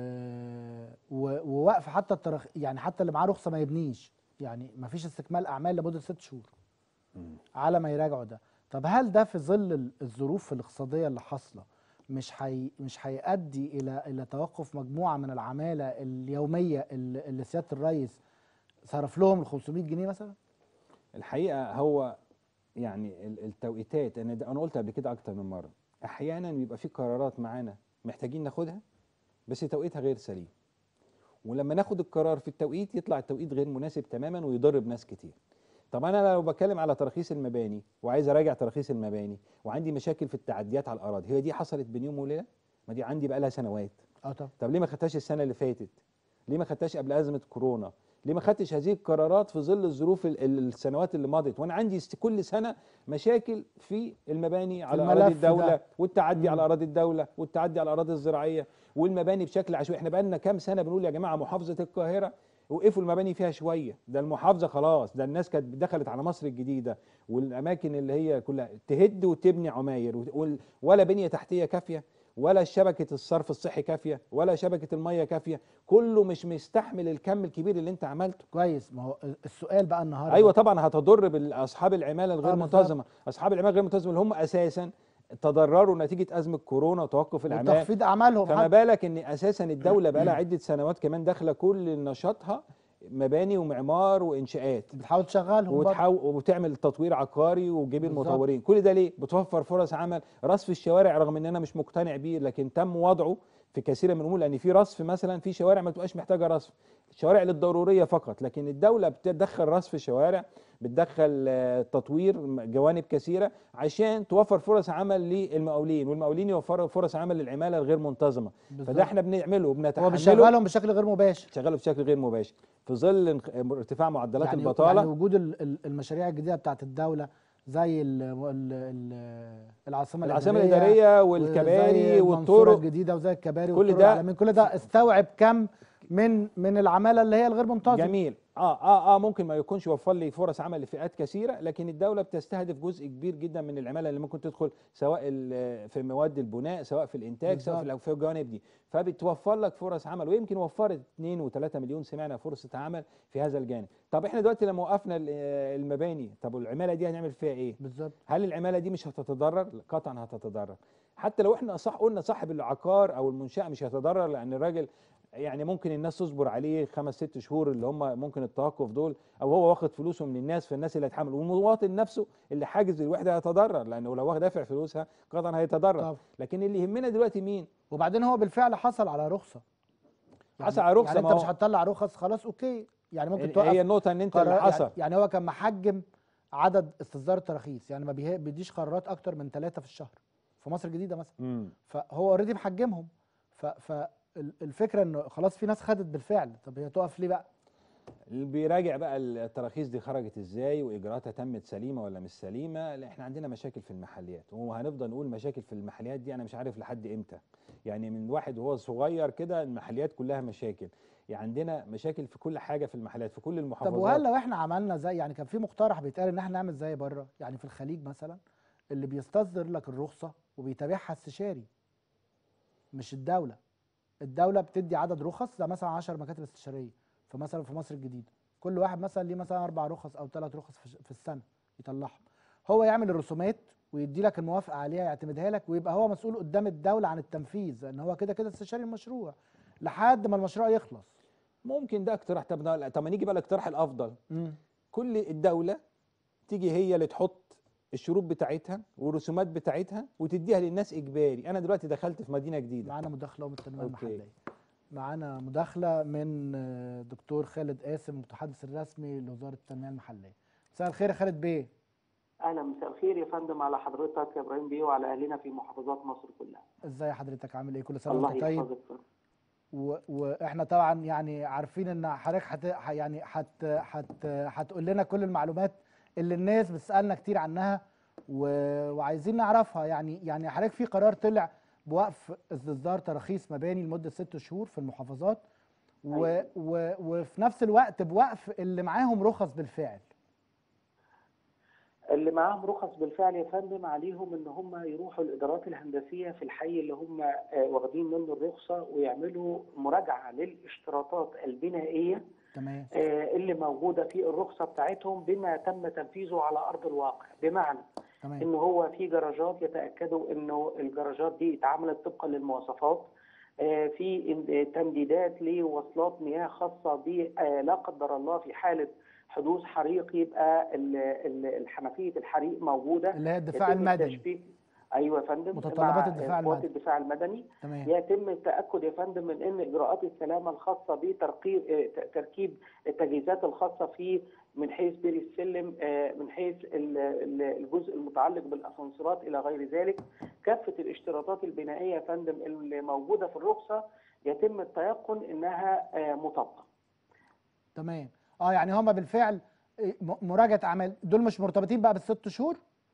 و... ووقف حتى الترخ... يعني حتى اللي معاه رخصه ما يبنيش يعني ما فيش استكمال اعمال لمده ست شهور مم. على ما يراجعوا ده طب هل ده في ظل ال- الظروف الاقتصاديه اللي حاصله مش حي... مش هيؤدي الى الى توقف مجموعه من العماله اليوميه اللي, اللي سياده الرئيس صرف لهم ال 500 جنيه مثلا الحقيقه هو يعني ال- التوقيتات انا ده- انا قلت قبل كده اكتر من مره احيانا بيبقى في قرارات معانا محتاجين ناخدها بس توقيتها غير سليم ولما ناخد القرار في التوقيت يطلع التوقيت غير مناسب تماما ويضر بناس كتير طب انا لو بتكلم على تراخيص المباني وعايز اراجع تراخيص المباني وعندي مشاكل في التعديات على الاراضي هي دي حصلت بين يوم وليله ما دي عندي بقى لها سنوات اه طب طب ليه ما خدتهاش السنه اللي فاتت ليه ما خدتهاش قبل ازمه كورونا ليه ما خدتش هذه القرارات في ظل الظروف ال- ال- السنوات اللي مضت وانا عندي است- كل سنه مشاكل في المباني على الملف اراضي الدوله ده. والتعدي مم. على اراضي الدوله والتعدي على الاراضي الزراعيه والمباني بشكل عشوائي احنا بقى لنا كام سنه بنقول يا جماعه محافظه القاهره وقفوا المباني فيها شويه ده المحافظه خلاص ده الناس كانت دخلت على مصر الجديده والاماكن اللي هي كلها تهد وتبني عماير وت- وال- ولا بنيه تحتيه كافيه ولا شبكه الصرف الصحي كافيه ولا شبكه الميه كافيه كله مش مستحمل الكم الكبير اللي انت عملته كويس ما هو السؤال بقى النهارده ايوه طبعا هتضر باصحاب العماله الغير آه، بالظبط. منتظمه اصحاب العماله الغير منتظمه اللي هم اساسا تضرروا نتيجه ازمه كورونا وتوقف الاعمال وتخفيض اعمالهم فما حتى. بالك ان اساسا الدوله بقى لها عده سنوات كمان داخله كل نشاطها مباني ومعمار وانشاءات بتحاول تشغلهم برضه. وتحاول وتعمل تطوير عقاري وتجيب بالظبط. المطورين كل ده ليه بتوفر فرص عمل رصف الشوارع رغم ان انا مش مقتنع بيه لكن تم وضعه في كثير من الامور لان في رصف مثلا في شوارع ما تبقاش محتاجه رصف شوارع للضروريه فقط لكن الدوله بتدخل رصف شوارع بتدخل آه، تطوير م- جوانب كثيره عشان توفر فرص عمل للمقاولين والمقاولين يوفروا فرص عمل للعماله الغير منتظمه بالظبط. فده احنا بنعمله هو وبنتحمله بيشغلهم بشكل غير مباشر شغاله بشكل غير مباشر في ظل انخ- ارتفاع معدلات يعني البطاله يعني وجود ال- ال- المشاريع الجديده بتاعت الدوله زي ال ال ال العاصمه العاصمه الاداريه الاداريه وزي والكباري المنصورة والطرق الجديده وزي الكباري كل والطرق ده- العالمين كل ده استوعب كم من من العماله اللي هي الغير منتظمه جميل اه اه اه ممكن ما يكونش وفر لي فرص عمل لفئات كثيره لكن الدوله بتستهدف جزء كبير جدا من العماله اللي ممكن تدخل سواء ال- في مواد البناء سواء في الانتاج سواء في بالظبط. الأو- في الجوانب دي فبتوفر لك فرص عمل ويمكن وفرت 2 و3 مليون سمعنا فرصه عمل في هذا الجانب طب احنا دلوقتي لما وقفنا ال- المباني طب والعماله دي هنعمل فيها ايه بالظبط هل العماله دي مش هتتضرر؟ لا، قطعا هتتضرر. حتى لو احنا صح قلنا صاحب العقار او المنشاه مش هيتضرر لان الراجل يعني ممكن الناس تصبر عليه خمس ست شهور اللي هم ممكن التوقف دول او هو واخد فلوسه من الناس فالناس اللي هتحمل والمواطن نفسه اللي حاجز الوحده هيتضرر لانه لو واخد دافع فلوسها قطعا هيتضرر طب لكن اللي يهمنا دلوقتي مين؟ وبعدين هو بالفعل حصل على رخصه حصل على رخصة، يعني ما انت هو- مش هتطلع رخص خلاص اوكي يعني ممكن هي توقف النقطه ان انت اللي قرار- حصل يعني, يعني هو كان محجم عدد استصدار التراخيص يعني ما بيه- بيديش قرارات اكتر من ثلاثه في الشهر في مصر الجديده مثلا مم. فهو اوريدي محجمهم فالفكره انه خلاص في ناس خدت بالفعل طب هي تقف ليه بقى اللي بيراجع بقى التراخيص دي خرجت ازاي واجراءاتها تمت سليمه ولا مش سليمه لا احنا عندنا مشاكل في المحليات وهنفضل نقول مشاكل في المحليات دي انا مش عارف لحد امتى يعني من واحد وهو صغير كده المحليات كلها مشاكل يعني عندنا مشاكل في كل حاجه في المحلات في كل طب المحافظات وهل لو احنا عملنا زي يعني كان في مقترح بيتقال ان احنا نعمل زي بره يعني في الخليج مثلا اللي بيستصدر لك الرخصه وبيتابعها استشاري مش الدوله الدوله بتدي عدد رخص زي مثلا 10 مكاتب استشاريه فمثلا في مصر الجديده كل واحد مثلا ليه مثلا اربع رخص او ثلاث رخص في في السنه يطلعهم هو يعمل الرسومات ويدي لك الموافقه عليها يعتمدها لك ويبقى هو مسؤول قدام الدوله عن التنفيذ لان هو كده كده استشاري المشروع لحد ما المشروع يخلص ممكن ده اقتراح طب لا- طب ما نيجي بقى الاقتراح الافضل امم كل الدوله تيجي هي اللي تحط الشروط بتاعتها والرسومات بتاعتها وتديها للناس اجباري انا دلوقتي دخلت في مدينه جديده معانا مداخله من التنميه أوكي. المحليه معانا مداخله من آه، دكتور خالد قاسم المتحدث الرسمي لوزاره التنميه المحليه مساء الخير يا خالد بيه اهلا مساء الخير يا فندم على حضرتك يا ابراهيم بيه وعلى اهلنا في محافظات مصر كلها ازاي حضرتك عامل ايه كل سنه الله وانت طيب يحفظك و... واحنا طبعا يعني عارفين ان حضرتك حت... ح- يعني حت... حت... هتقول لنا كل المعلومات اللي الناس بتسالنا كتير عنها و... وعايزين نعرفها يعني يعني حضرتك في قرار طلع بوقف استصدار تراخيص مباني لمده ست شهور في المحافظات و... أيوة. و... وفي نفس الوقت بوقف اللي معاهم رخص بالفعل اللي معاهم رخص بالفعل يا فندم عليهم ان هم يروحوا الادارات الهندسيه في الحي اللي هم آه، واخدين منه الرخصه ويعملوا مراجعه للاشتراطات البنائيه تمام آه، اللي موجوده في الرخصه بتاعتهم بما تم تنفيذه على ارض الواقع بمعنى تمام ان هو في جراجات يتاكدوا انه الجراجات دي اتعملت طبقا للمواصفات آه، في إن- تمديدات لوصلات مياه خاصه ب آه، لا قدر الله في حاله حدوث حريق يبقى ال- ال- الحنفيه الحريق موجوده اللي هي الدفاع يتم المدني التشبيك ايوه يا فندم متطلبات مع الدفاع قوات المدني. الدفاع المدني تمام يتم التاكد يا فندم من ان اجراءات السلامه الخاصه بتركيب آه، تركيب التجهيزات الخاصه في من حيث بير السلم آه، من حيث ال- ال- الجزء المتعلق بالاسانسيرات الى غير ذلك كافه الاشتراطات البنائيه يا فندم اللي موجوده في الرخصه يتم التيقن انها آه، مطابقه تمام اه يعني هم بالفعل إيه، م- مراجعه اعمال دول مش مرتبطين بقى بالست شهور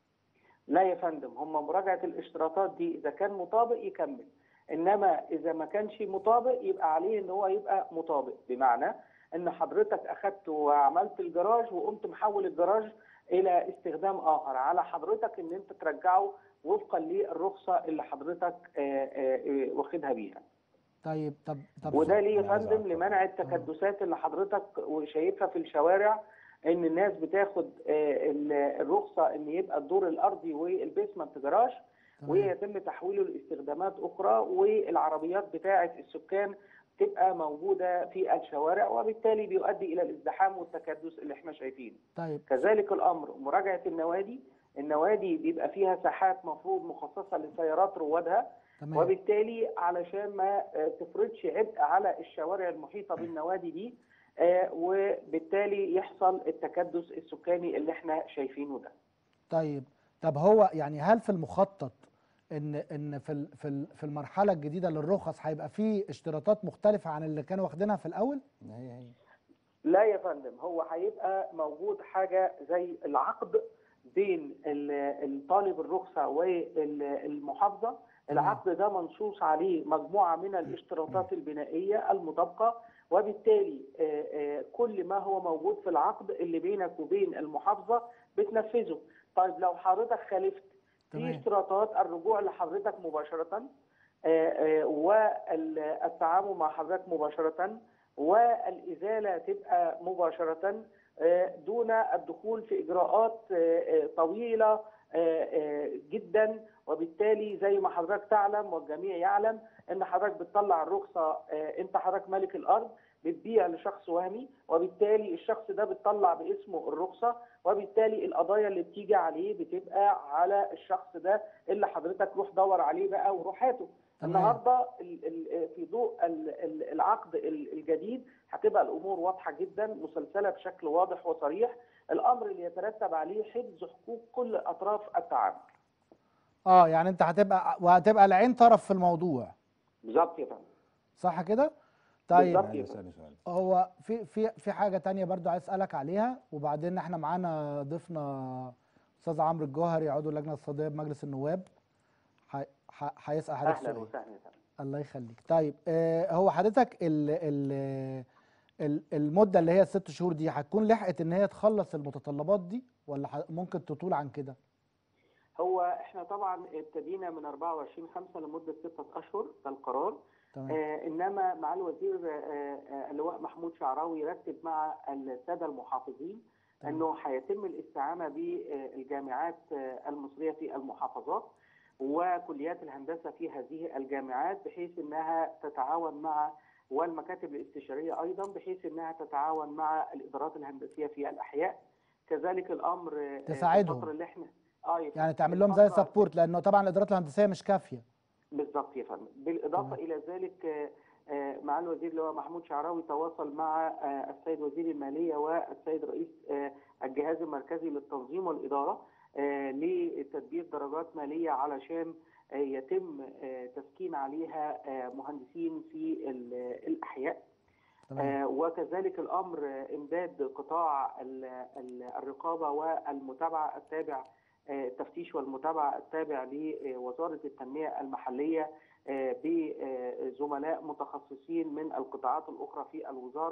لا يا فندم هم مراجعه الاشتراطات دي اذا كان مطابق يكمل انما اذا ما كانش مطابق يبقى عليه ان هو يبقى مطابق بمعنى ان حضرتك اخدت وعملت الجراج وقمت محول الجراج الى استخدام اخر على حضرتك ان انت ترجعه وفقا للرخصه اللي حضرتك آه، آه، آه، واخدها بيها طيب طب طب وده ليه يا أنا عايز فندم أعرف. لمنع التكدسات اللي حضرتك وشايفها في الشوارع ان الناس بتاخد آه، ال- الرخصه ان يبقى الدور الارضي والبيسمنت جراج تمام. ويتم تحويله لاستخدامات اخرى والعربيات بتاعه السكان تبقى موجوده في الشوارع وبالتالي بيؤدي الى الازدحام والتكدس اللي احنا شايفينه. طيب كذلك الامر مراجعه النوادي، النوادي بيبقى فيها ساحات مفروض مخصصه لسيارات روادها تمام وبالتالي علشان ما آه، تفرضش عبء على الشوارع المحيطه بالنوادي دي آه، وبالتالي يحصل التكدس السكاني اللي احنا شايفينه ده. طيب طب هو يعني هل في المخطط ان ان في ال- في ال- في المرحله الجديده للرخص هيبقى فيه اشتراطات مختلفه عن اللي كانوا واخدينها في الاول هي هي لا يا فندم هو هيبقى موجود حاجه زي العقد بين ال- الطالب الرخصه والمحافظه العقد ده منصوص عليه مجموعه من الاشتراطات البنائيه المطابقه وبالتالي آه، آه، كل ما هو موجود في العقد اللي بينك وبين المحافظه بتنفذه طيب لو حضرتك خالفت في تمام. اشتراطات الرجوع لحضرتك مباشره آه، آه، والتعامل مع حضرتك مباشره والإزالة تبقى مباشرة آه، دون الدخول في إجراءات آه، آه، طويلة آه، آه، جدا وبالتالي زي ما حضرتك تعلم والجميع يعلم ان حضرتك بتطلع الرخصة آه، انت حضرتك مالك الارض بتبيع لشخص وهمي وبالتالي الشخص ده بتطلع باسمه الرخصة وبالتالي القضايا اللي بتيجي عليه بتبقى على الشخص ده اللي حضرتك روح دور عليه بقى وروح هاته تمام. النهارده ال- ال- في ضوء ال- ال- العقد ال- الجديد هتبقى الامور واضحه جدا مسلسله بشكل واضح وصريح الامر اللي يترتب عليه حفظ حقوق كل اطراف التعامل اه يعني انت هتبقى وهتبقى العين طرف في الموضوع بالظبط يا فندم صح كده طيب بالظبط. عايز اسالني سؤال هو في في في حاجه تانية برضو عايز اسالك عليها وبعدين احنا معانا ضيفنا استاذ عمرو الجوهري عضو اللجنه الاقتصاديه بمجلس النواب هي- ه- هيسال حضرتك اهلا سؤال وسهلا يا فندم الله يخليك طيب آه هو حضرتك ال ال ال المده اللي هي الست شهور دي هتكون لحقت ان هي تخلص المتطلبات دي ولا ح- ممكن تطول عن كده هو احنا طبعا ابتدينا من 24 5 لمده ستة اشهر ده القرار تمام آه انما مع الوزير آه آه اللواء محمود شعراوي رتب مع الساده المحافظين تمام. انه هيتم الاستعانه بالجامعات آه المصريه في المحافظات وكليات الهندسه في هذه الجامعات بحيث انها تتعاون مع والمكاتب الاستشاريه ايضا بحيث انها تتعاون مع الادارات الهندسيه في الاحياء كذلك الامر آه، في تساعدهم. الفتره اللي احنا اه يا يعني فندم. تعمل لهم زي الفترة- سبورت لانه طبعا الادارات الهندسيه مش كافيه بالضبط يا فندم بالإضافة تمام. إلى ذلك آه، آه، مع الوزير اللي هو محمود شعراوي تواصل مع آه، السيد وزير المالية والسيد رئيس آه، الجهاز المركزي للتنظيم والإدارة آه، لتدبير درجات مالية علشان آه، يتم آه، تسكين عليها آه، مهندسين في ال- الأحياء تمام آه، وكذلك الامر آه، امداد قطاع ال- ال- الرقابه والمتابعه التابع آه، التفتيش والمتابعه التابع لوزاره التنميه المحليه آه، بزملاء متخصصين من القطاعات الاخرى في الوزاره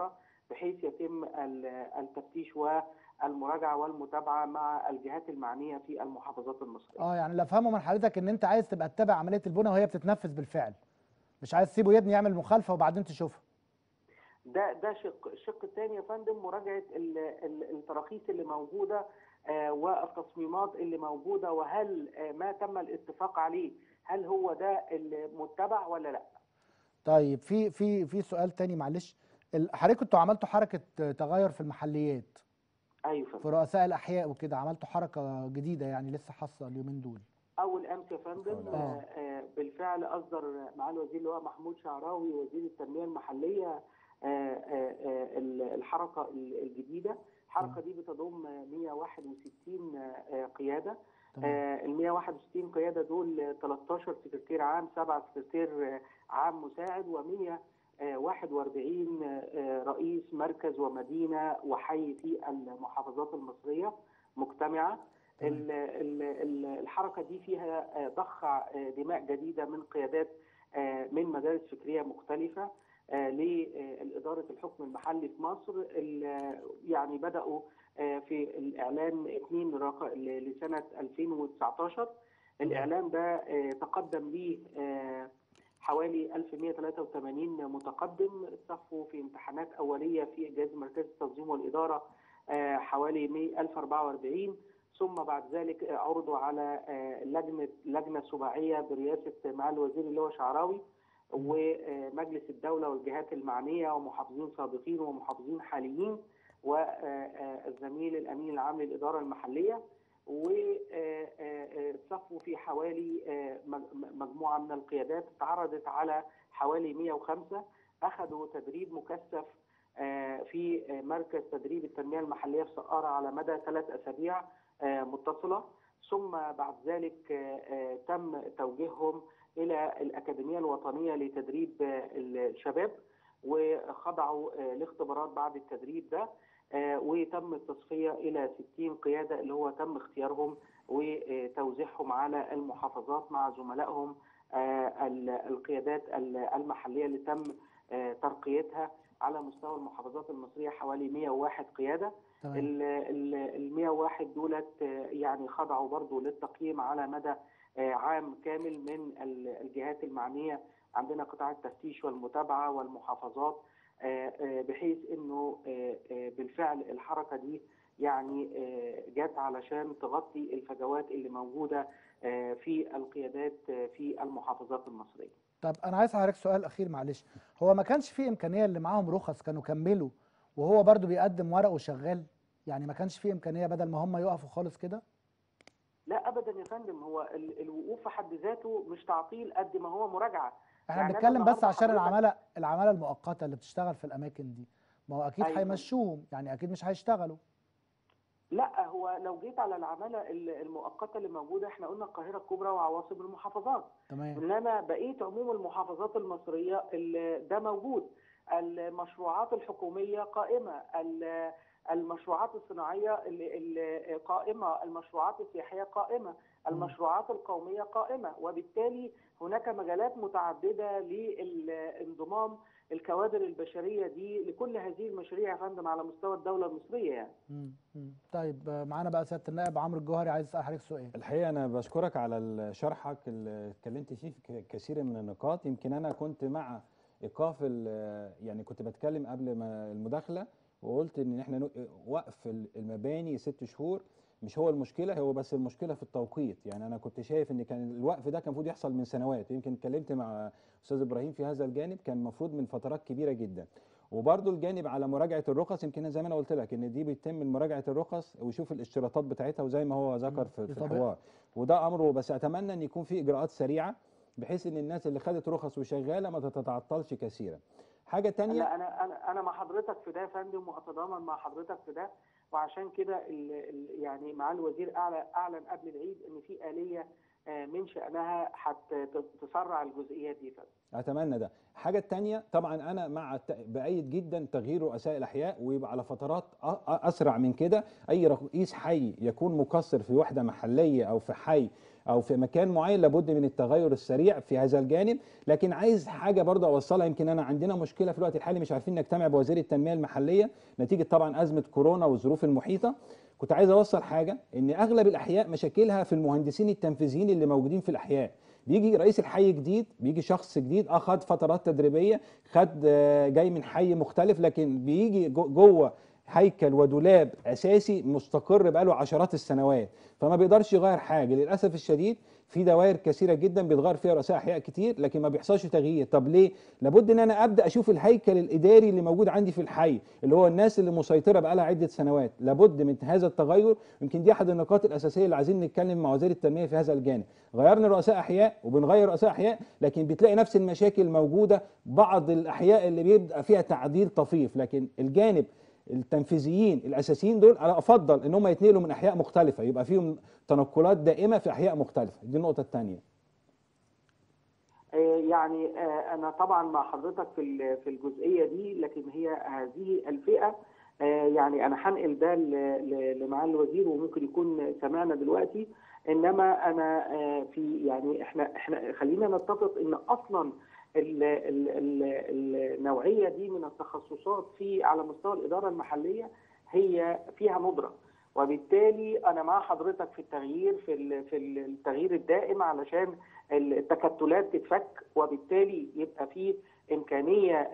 بحيث يتم ال- التفتيش والمراجعه والمتابعه مع الجهات المعنيه في المحافظات المصريه. اه يعني اللي افهمه من حضرتك ان انت عايز تبقى تتابع عمليه البناء وهي بتتنفذ بالفعل مش عايز تسيبه يبني يعمل مخالفه وبعدين تشوفها ده ده شق الشق الثاني يا فندم مراجعه ال- ال- التراخيص اللي موجوده آه، والتصميمات اللي موجوده وهل آه، ما تم الاتفاق عليه هل هو ده المتبع ولا لا؟ طيب في في في سؤال تاني معلش ال- حضرتك كنتوا عملتوا حركه تغير في المحليات ايوه في فندم رؤساء الاحياء وكده عملتوا حركه جديده يعني لسه حاصله اليومين دول اول امس يا فندم آه. آه، آه، بالفعل اصدر معالي الوزير اللي هو محمود شعراوي وزير التنميه المحليه آه، آه، آه، ال- الحركه ال- الجديده الحركه دي بتضم آه، 161 آه، قياده تمام آه، ال 161 قياده دول آه، 13 سكرتير عام 7 سكرتير آه، عام مساعد و 141 آه، رئيس مركز ومدينه وحي في المحافظات المصريه مجتمعه تمام. ال- ال- ال- الحركه دي فيها آه، ضخ آه، دماء جديده من قيادات آه، من مدارس فكريه مختلفه آه، لإدارة الحكم المحلي في مصر ال- يعني بدأوا آه، في الإعلان 2 رق- ل- لسنة 2019 الإعلان ده آه، تقدم ليه آه، حوالي 1183 متقدم صفوا في امتحانات أولية في إجازة مركز التنظيم والإدارة آه، حوالي 100 1044 ثم بعد ذلك آه، عرضوا على آه، لجنة لجنة سباعية برئاسة معالي الوزير اللي هو شعراوي ومجلس الدولة والجهات المعنية ومحافظين سابقين ومحافظين حاليين والزميل الأمين العام للإدارة المحلية وصفوا في حوالي آه، مج- مجموعة من القيادات اتعرضت على حوالي 105 أخذوا تدريب مكثف آه، في آه، مركز تدريب التنمية المحلية في سقارة على مدى ثلاث أسابيع آه، متصلة ثم بعد ذلك آه، آه، تم توجيههم إلى الأكاديمية الوطنية لتدريب آه، الشباب وخضعوا آه، لاختبارات بعد التدريب ده آه، وتم التصفية إلى 60 قيادة اللي هو تم اختيارهم وتوزيعهم على المحافظات مع زملائهم آه، ال- القيادات ال- المحلية اللي تم آه، ترقيتها على مستوى المحافظات المصرية حوالي 101 قيادة تمام ال ال- ال 101 دولت آه، يعني خضعوا برضو للتقييم على مدى آه، عام كامل من ال- الجهات المعنية عندنا قطاع التفتيش والمتابعة والمحافظات آه، آه، بحيث انه آه، آه، بالفعل الحركة دي يعني آه، جت علشان تغطي الفجوات اللي موجودة آه، في القيادات آه، في المحافظات المصرية طب انا عايز حضرتك سؤال اخير معلش هو ما كانش في امكانيه اللي معاهم رخص كانوا كملوا وهو برضو بيقدم ورق وشغال يعني ما كانش في امكانيه بدل ما هم يقفوا خالص كده لا ابدا يا فندم هو ال- الوقوف في حد ذاته مش تعطيل قد ما هو مراجعه احنا يعني أنا بنتكلم بس النهاردة عشان حضرتك- العماله العماله المؤقته اللي بتشتغل في الاماكن دي ما هو اكيد أيوة. هيمشوهم يعني اكيد مش هيشتغلوا لا هو لو جيت على العماله ال- المؤقته اللي موجوده احنا قلنا القاهره الكبرى وعواصم المحافظات تمام انما بقيه عموم المحافظات المصريه ال- ده موجود المشروعات الحكوميه قائمه ال- المشروعات الصناعيه ال- ال- قائمه المشروعات السياحيه قائمه المشروعات القوميه قائمه وبالتالي هناك مجالات متعدده للانضمام الكوادر البشريه دي لكل هذه المشاريع يا فندم على مستوى الدوله المصريه يعني مم. مم. طيب آه، معانا بقى سياده النائب عمرو الجوهري عايز اسال حضرتك سؤال الحقيقه انا بشكرك على ال- شرحك اللي اتكلمت فيه في ك- كثير من النقاط يمكن انا كنت مع ايقاف ال- يعني كنت بتكلم قبل ما المداخله وقلت ان احنا نو- وقف ال- المباني ست شهور مش هو المشكله هو بس المشكله في التوقيت يعني انا كنت شايف ان كان الوقف ده كان المفروض يحصل من سنوات يمكن اتكلمت مع استاذ ابراهيم في هذا الجانب كان المفروض من فترات كبيره جدا وبرضه الجانب على مراجعه الرخص يمكن زي ما انا قلت لك ان دي بيتم من مراجعه الرخص ويشوف الاشتراطات بتاعتها وزي ما هو ذكر في, في يطبقها. الحوار وده امره بس اتمنى ان يكون في اجراءات سريعه بحيث ان الناس اللي خدت رخص وشغاله ما تتعطلش كثيرا حاجه تانية لا انا انا انا مع حضرتك في ده يا فندم واتضامن مع حضرتك في ده وعشان كده ال- ال- يعني معالي الوزير اعلن اعلن قبل العيد ان في اليه آه، من شانها حتى تسرع الجزئيات دي فعلا. اتمنى ده الحاجه الثانيه طبعا انا مع الت- بايد جدا تغيير رؤساء الاحياء ويبقى على فترات أ- أ- اسرع من كده اي رئيس حي يكون مقصر في وحده محليه او في حي او في مكان معين لابد من التغير السريع في هذا الجانب لكن عايز حاجه برضه اوصلها يمكن انا عندنا مشكله في الوقت الحالي مش عارفين نجتمع بوزير التنميه المحليه نتيجه طبعا ازمه كورونا والظروف المحيطه كنت عايز اوصل حاجه ان اغلب الاحياء مشاكلها في المهندسين التنفيذيين اللي موجودين في الاحياء بيجي رئيس الحي جديد بيجي شخص جديد اه خد فترات تدريبيه خد آه، جاي من حي مختلف لكن بيجي جو- جوه هيكل ودولاب اساسي مستقر بقاله عشرات السنوات فما بيقدرش يغير حاجه للاسف الشديد في دوائر كثيره جدا بيتغير فيها رؤساء احياء كتير لكن ما بيحصلش تغيير طب ليه لابد ان انا ابدا اشوف الهيكل الاداري اللي موجود عندي في الحي اللي هو الناس اللي مسيطره بقالها عده سنوات لابد من هذا التغير يمكن دي احد النقاط الاساسيه اللي عايزين نتكلم مع وزير التنميه في هذا الجانب غيرنا رؤساء احياء وبنغير رؤساء احياء لكن بتلاقي نفس المشاكل موجوده بعض الاحياء اللي بيبقى فيها تعديل طفيف لكن الجانب التنفيذيين الاساسيين دول انا افضل ان هم يتنقلوا من احياء مختلفه يبقى فيهم تنقلات دائمه في احياء مختلفه دي النقطه الثانيه آه، يعني آه، انا طبعا مع حضرتك في ال- في الجزئيه دي لكن هي هذه الفئه آه، يعني انا هنقل ده ل- ل- لمعالي الوزير وممكن يكون سمعنا دلوقتي انما انا آه، في يعني احنا احنا خلينا نتفق ان اصلا ال- ال- ال- النوعيه دي من التخصصات في على مستوى الاداره المحليه هي فيها ندره وبالتالي انا مع حضرتك في التغيير في ال- في التغيير الدائم علشان التكتلات تتفك وبالتالي يبقى في امكانيه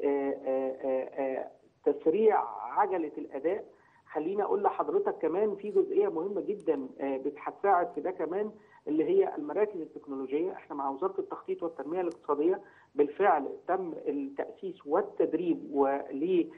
لتسريع عجله الاداء خليني اقول لحضرتك كمان في جزئيه مهمه جدا آه، بتساعد في ده كمان اللي هي المراكز التكنولوجيه احنا مع وزاره التخطيط والتنميه الاقتصاديه بالفعل تم التاسيس والتدريب ول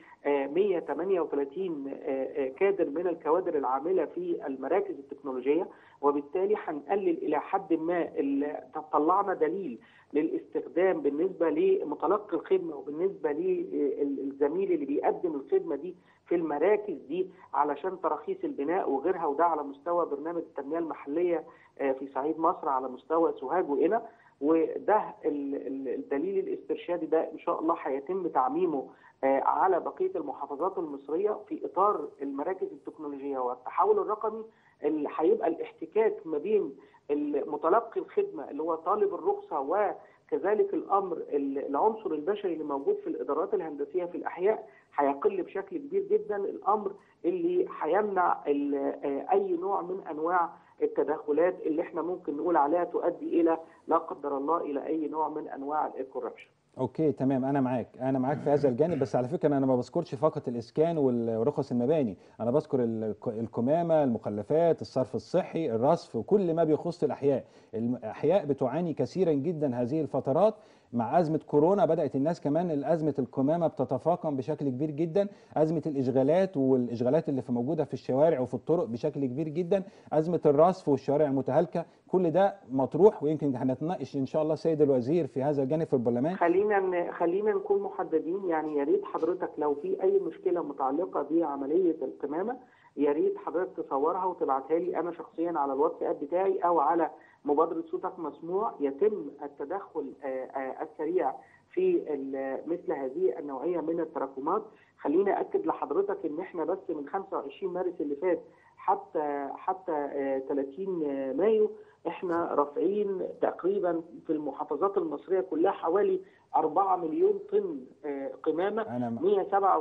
138 كادر من الكوادر العامله في المراكز التكنولوجيه وبالتالي هنقلل الى حد ما ال- طلعنا دليل للاستخدام بالنسبه لمتلقي الخدمه وبالنسبه للزميل اللي بيقدم الخدمه دي في المراكز دي علشان تراخيص البناء وغيرها وده على مستوى برنامج التنميه المحليه آه، في صعيد مصر على مستوى سوهاج وقنا وده ال- ال- الدليل الاسترشادي ده ان شاء الله هيتم تعميمه آه، على بقيه المحافظات المصريه في اطار المراكز التكنولوجيه والتحول الرقمي اللي هيبقى الاحتكاك ما بين متلقي الخدمه اللي هو طالب الرخصه وكذلك الامر ال- العنصر البشري اللي موجود في الادارات الهندسيه في الاحياء هيقل بشكل كبير جدا الامر اللي هيمنع ال- آه، اي نوع من انواع التدخلات اللي احنا ممكن نقول عليها تؤدي الى لا قدر الله الى اي نوع من انواع الكوربشن اوكي تمام انا معاك انا معاك في هذا الجانب بس على فكره انا ما بذكرش فقط الاسكان وال- ورخص المباني انا بذكر الك- الكمامه المخلفات الصرف الصحي الرصف وكل ما بيخص الاحياء الاحياء بتعاني كثيرا جدا هذه الفترات مع ازمه كورونا بدات الناس كمان ازمه الكمامه بتتفاقم بشكل كبير جدا ازمه الاشغالات والاشغالات اللي في موجوده في الشوارع وفي الطرق بشكل كبير جدا ازمه الرصف والشوارع المتهالكه كل ده مطروح ويمكن هنتناقش ان شاء الله سيد الوزير في هذا الجانب في البرلمان خلينا ن- خلينا نكون محددين يعني يا ريت حضرتك لو في اي مشكله متعلقه بعمليه القمامه يا ريت حضرتك تصورها وتبعتها لي انا شخصيا على الواتساب بتاعي او على مبادره صوتك مسموع يتم التدخل آه، آه، السريع في ال- مثل هذه النوعيه من التراكمات خليني اكد لحضرتك ان احنا بس من 25 مارس اللي فات حتى حتى آه، 30 مايو احنا رافعين تقريبا في المحافظات المصريه كلها حوالي 4 مليون طن آه، قمامه انا مع-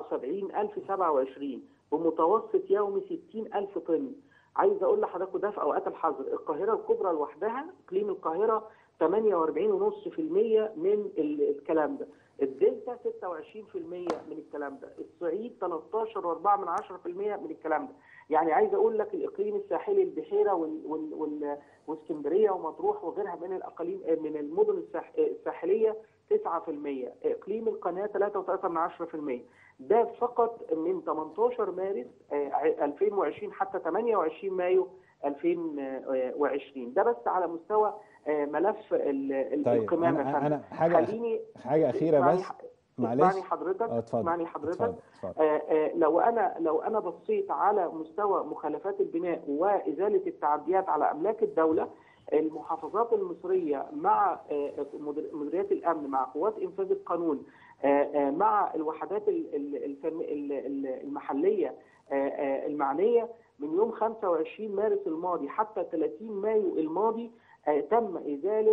177027 بمتوسط يومي 60000 طن عايز اقول لحضرتك ده في اوقات الحظر القاهره الكبرى لوحدها اقليم القاهره 48.5% من ال- الكلام ده الدلتا 26% من الكلام ده الصعيد 13.4% من الكلام ده يعني عايز اقول لك الاقليم الساحلي البحيره وال وال وال واسكندريه ومطروح وغيرها من الاقاليم من المدن الساح- الساحليه 9% اقليم القناه 3.3% ده فقط من 18 مارس آه، 2020 حتى 28 مايو 2020 ده بس على مستوى آه، ملف ال- ال- طيب القمامه انا فندم. انا حاجه خليني حاجه اخيره اسمعني بس ح- معلش اسمعني حضرتك اه اتفضل اسمعني حضرتك اتفضل اتفضل آه، آه، لو انا لو انا بصيت على مستوى مخالفات البناء وازاله التعديات على املاك الدوله المحافظات المصريه مع آه، مدير- مديريات الامن مع قوات انفاذ القانون آه، آه، مع الوحدات ال- ال- الفن- ال- ال- المحليه آه، آه، المعنيه من يوم 25 مارس الماضي حتى 30 مايو الماضي آه، تم ازاله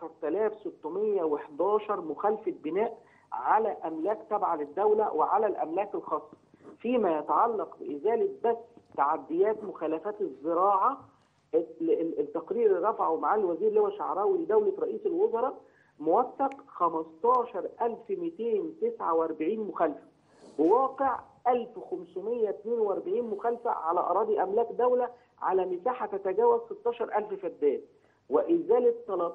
10611 مخالفه بناء على املاك تابعه للدوله وعلى الاملاك الخاصه فيما يتعلق بازاله بس تعديات مخالفات الزراعه ال- ال- التقرير اللي رفعه معالي الوزير لواء شعراوي لدوله رئيس الوزراء موثق 15249 مخالفه بواقع 1542 مخالفه على اراضي املاك دوله على مساحه تتجاوز 16000 فدان وازاله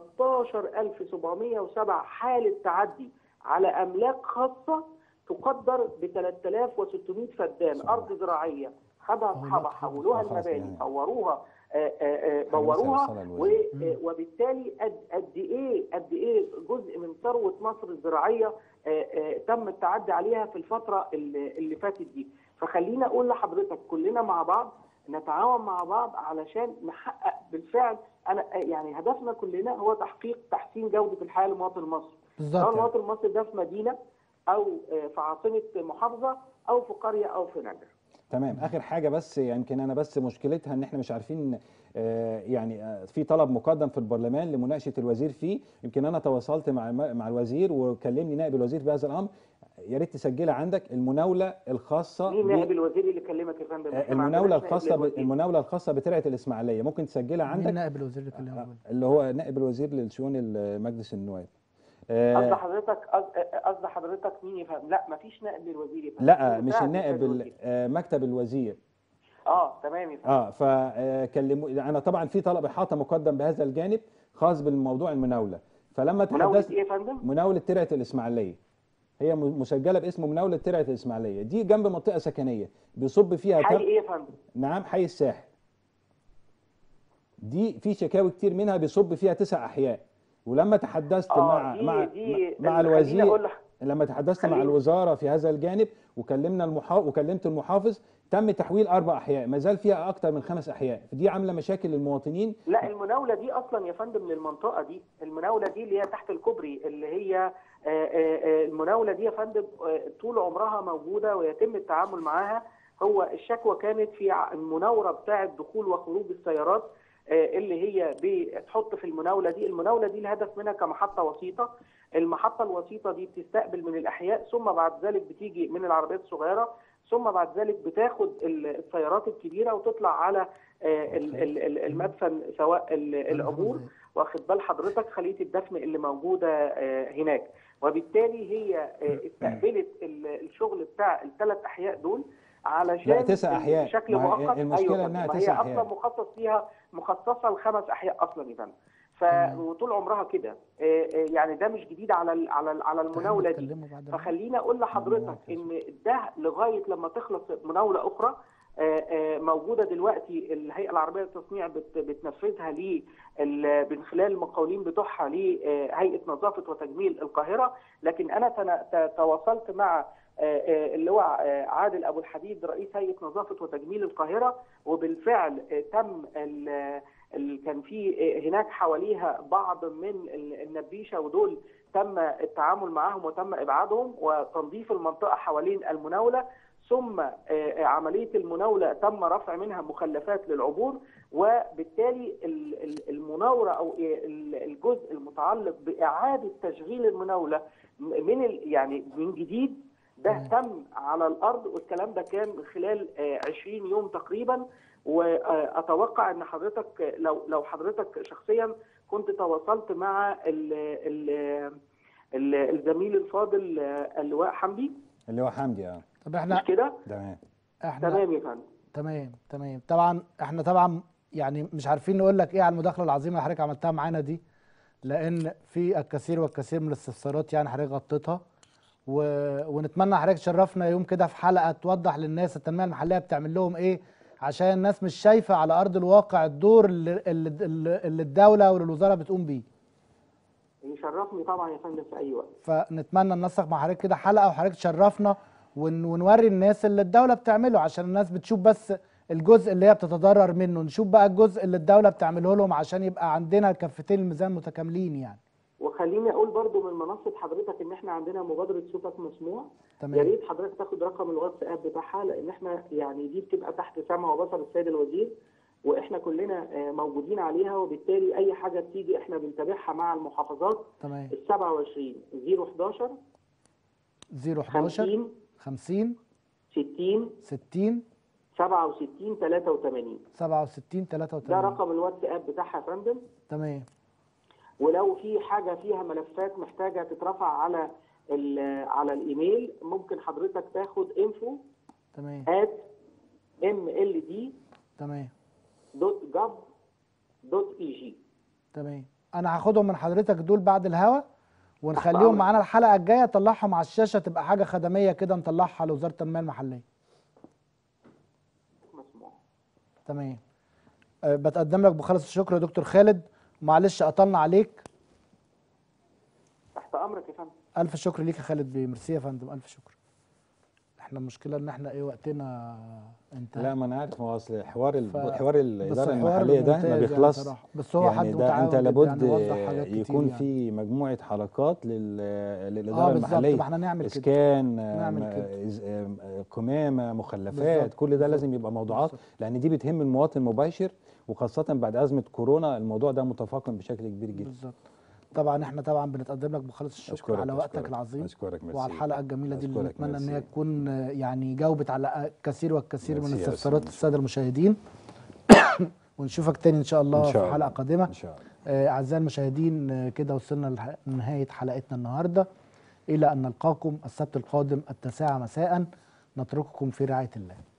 13707 حاله تعدي على املاك خاصه تقدر ب 3600 فدان ارض زراعيه خدها اصحابها حولوها خلاص المباني يعني. صوروها آه، آه، آه، حاجة مثلا بوروها يوصلها و- الوزير. آه، وبالتالي قد قد ايه قد ايه جزء من ثروه مصر الزراعيه آه، آه، تم التعدي عليها في الفتره اللي اللي فاتت دي فخلينا اقول لحضرتك كلنا مع بعض نتعاون مع بعض علشان نحقق بالفعل انا آه، يعني هدفنا كلنا هو تحقيق تحسين جوده الحياه للمواطن المصري بالظبط سواء يعني. المواطن المصري ده في مدينه او آه، في عاصمه محافظه او في قريه او في نجر تمام اخر حاجه بس يمكن انا بس مشكلتها ان احنا مش عارفين آه، يعني آه، في طلب مقدم في البرلمان لمناقشه الوزير فيه يمكن انا تواصلت مع مع الوزير وكلمني نائب الوزير بهذا الامر يا ريت تسجلها عندك المناوله الخاصه مين ب- نائب الوزير اللي كلمك يا فندم؟ آه، إحنا ما المناوله عندناش نائب الخاصه ب- للوزير. المناوله الخاصه بترعه الاسماعيليه ممكن تسجلها مين عندك نائب الوزير اللي كلمه دول؟ اللي هو نائب الوزير لشؤون ال- مجلس النواب آه، قصد حضرتك قصد- قصد حضرتك مين يفهم؟ لا مفيش نائب للوزير يفهم لا مش مساعد النائب مساعد ال- الوزير. آه، مكتب الوزير اه تمام يفهم اه فكلموا انا طبعا في طلب احاطه مقدم بهذا الجانب خاص بالموضوع المناوله فلما مناولة تحدثت ايه يا فندم؟ مناوله ترعه الاسماعيليه هي م- مسجله باسم مناوله ترعه الاسماعيليه دي جنب منطقه سكنيه بيصب فيها حي تم- ايه يا فندم؟ نعم حي الساحل دي في شكاوي كتير منها بيصب فيها تسع احياء ولما تحدثت آه، مع دي- مع دي مع خليني الوزير أقول لح- لما تحدثت مع خليني- الوزاره في هذا الجانب وكلمنا المحا... وكلمت المحافظ تم تحويل اربع احياء ما زال فيها اكثر من خمس احياء دي عامله مشاكل للمواطنين لا المناولة دي أصلا يا فندم للمنطقة دي، المناولة دي اللي هي تحت الكوبري اللي هي آه، آه، آه، المناولة دي يا فندم آه، طول عمرها موجودة ويتم التعامل معاها هو الشكوى كانت في ع- المناورة بتاعة دخول وخروج السيارات آه، اللي هي بتحط في المناولة دي، المناولة دي الهدف منها كمحطة وسيطة، المحطة الوسيطة دي بتستقبل من الأحياء ثم بعد ذلك بتيجي من العربيات الصغيرة ثم بعد ذلك بتاخد ال- السيارات الكبيرة وتطلع على آه، ال- ال- ال- المدفن سواء ال- العبور واخد بال حضرتك خليه الدفن اللي موجوده آه، هناك وبالتالي هي آه، استقبلت ال- الشغل بتاع الثلاث احياء دول علشان لا، تسع أحياء. بشكل ما هي مؤقت المشكلة أيوة إنها ما تسع هي اصلا أحياء. مخصص فيها مخصصه لخمس احياء اصلا يا فندم ف تمام. وطول عمرها كده آه، آه، يعني ده مش جديد على ال- على ال- على المناوله دي تكلموا بعد ما- فخليني اقول لحضرتك ان ده لغايه لما تخلص مناوله اخرى آه، آه، موجوده دلوقتي الهيئه العربيه للتصنيع بت- بتنفذها ل من خلال المقاولين بتوعها لهيئه نظافه وتجميل القاهره لكن انا تنا- ت- تواصلت مع آه، آه، اللواء آه، عادل ابو الحديد رئيس هيئه نظافه وتجميل القاهره وبالفعل آه، تم ال- ال- كان في آه، هناك حواليها بعض من ال- النبيشه ودول تم التعامل معهم وتم ابعادهم وتنظيف المنطقه حوالين المناوله ثم آه، آه، عمليه المناوله تم رفع منها مخلفات للعبور وبالتالي ال- ال- المناوره او ال- الجزء المتعلق باعاده تشغيل المناوله من ال- يعني من جديد ده تم على الارض والكلام ده كان خلال آه، 20 يوم تقريبا واتوقع ان حضرتك لو لو حضرتك شخصيا كنت تواصلت مع ال ال ال الزميل الفاضل آه، اللواء حمدي اللي هو حمدي اه طب مش احنا كده؟ تمام احنا تمام يا فندم تمام تمام طبعا احنا طبعا يعني مش عارفين نقول لك ايه على المداخله العظيمه اللي حضرتك عملتها معانا دي لان في الكثير والكثير من الاستفسارات يعني حضرتك غطيتها و... ونتمنى حضرتك تشرفنا يوم كده في حلقه توضح للناس التنميه المحليه بتعمل لهم ايه عشان الناس مش شايفه على ارض الواقع الدور اللي, اللي, اللي اللي الدوله والوزاره بتقوم بيه يشرفني طبعا يا فندم في اي وقت فنتمنى ننسق مع حضرتك كده حلقه وحضرتك تشرفنا ون... ونوري الناس اللي الدوله بتعمله عشان الناس بتشوف بس الجزء اللي هي بتتضرر منه نشوف بقى الجزء اللي الدوله بتعمله لهم عشان يبقى عندنا كفتين الميزان متكاملين يعني وخليني اقول برضو من منصه حضرتك ان احنا عندنا مبادره صوتك مسموع يا تمام ريت حضرتك تاخد رقم الواتساب بتاعها لان احنا يعني دي بتبقى تحت سمع وبصر السيد الوزير واحنا كلنا آه، موجودين عليها وبالتالي اي حاجه بتيجي احنا بنتابعها مع المحافظات تمام ال 27 011 011 50 50 60 60 67 83 67 ده 83 رقم الواتساب بتاعها يا فندم تمام ولو في حاجه فيها ملفات محتاجه تترفع على ال- على الايميل ممكن حضرتك تاخد info تمام at mld تمام دوت جوف دوت اي جي تمام انا هاخدهم من حضرتك دول بعد الهوا ونخليهم أمرك. معانا الحلقه الجايه نطلعهم على الشاشه تبقى حاجه خدميه كده نطلعها لوزاره التنميه المحليه مسموع تمام أه بتقدم لك بخالص الشكر يا دكتور خالد معلش قطلنا عليك تحت امرك يا فندم الف شكر ليك يا خالد بيه ميرسي يا فندم الف شكر احنا المشكله ان احنا ايه وقتنا انتهى لا ما انا عارف ما هو اصل حوار ال- ف- حوار بس الاداره الحوار المحليه ده ممتاز ما يعني بيخلص صراحة. بس هو حد يعني ده انت متعاون لابد يعني وضح حاجات كتير يكون يعني. في مجموعه حلقات لل اه للاداره بالظبط المحليه ما احنا نعمل كده اسكان نعمل آم، كده. إز- آم، قمامه مخلفات بالظبط، كل ده بالظبط، لازم يبقى موضوعات بالظبط. لان دي بتهم المواطن المباشر وخاصه بعد ازمه كورونا الموضوع ده متفاقم بشكل كبير جدا بالظبط طبعا احنا طبعا بنتقدم لك بخالص الشكر أشكرك، على وقتك أشكرك، العظيم أشكرك، ميرسي. وعلى الحلقه الجميله دي اللي أشكرك، نتمنى ان هي ميرسي. تكون آه، يعني جاوبت على كثير والكثير من ميرسي يا استفسارات أستاذ. الساده المشاهدين ونشوفك تاني ان شاء الله إن في شاء حلقه الله. قادمه ان شاء الله آه، اعزائي المشاهدين آه، كده وصلنا لح- لنهايه حلقتنا النهارده الى ان نلقاكم السبت القادم التاسعه مساء نترككم في رعايه الله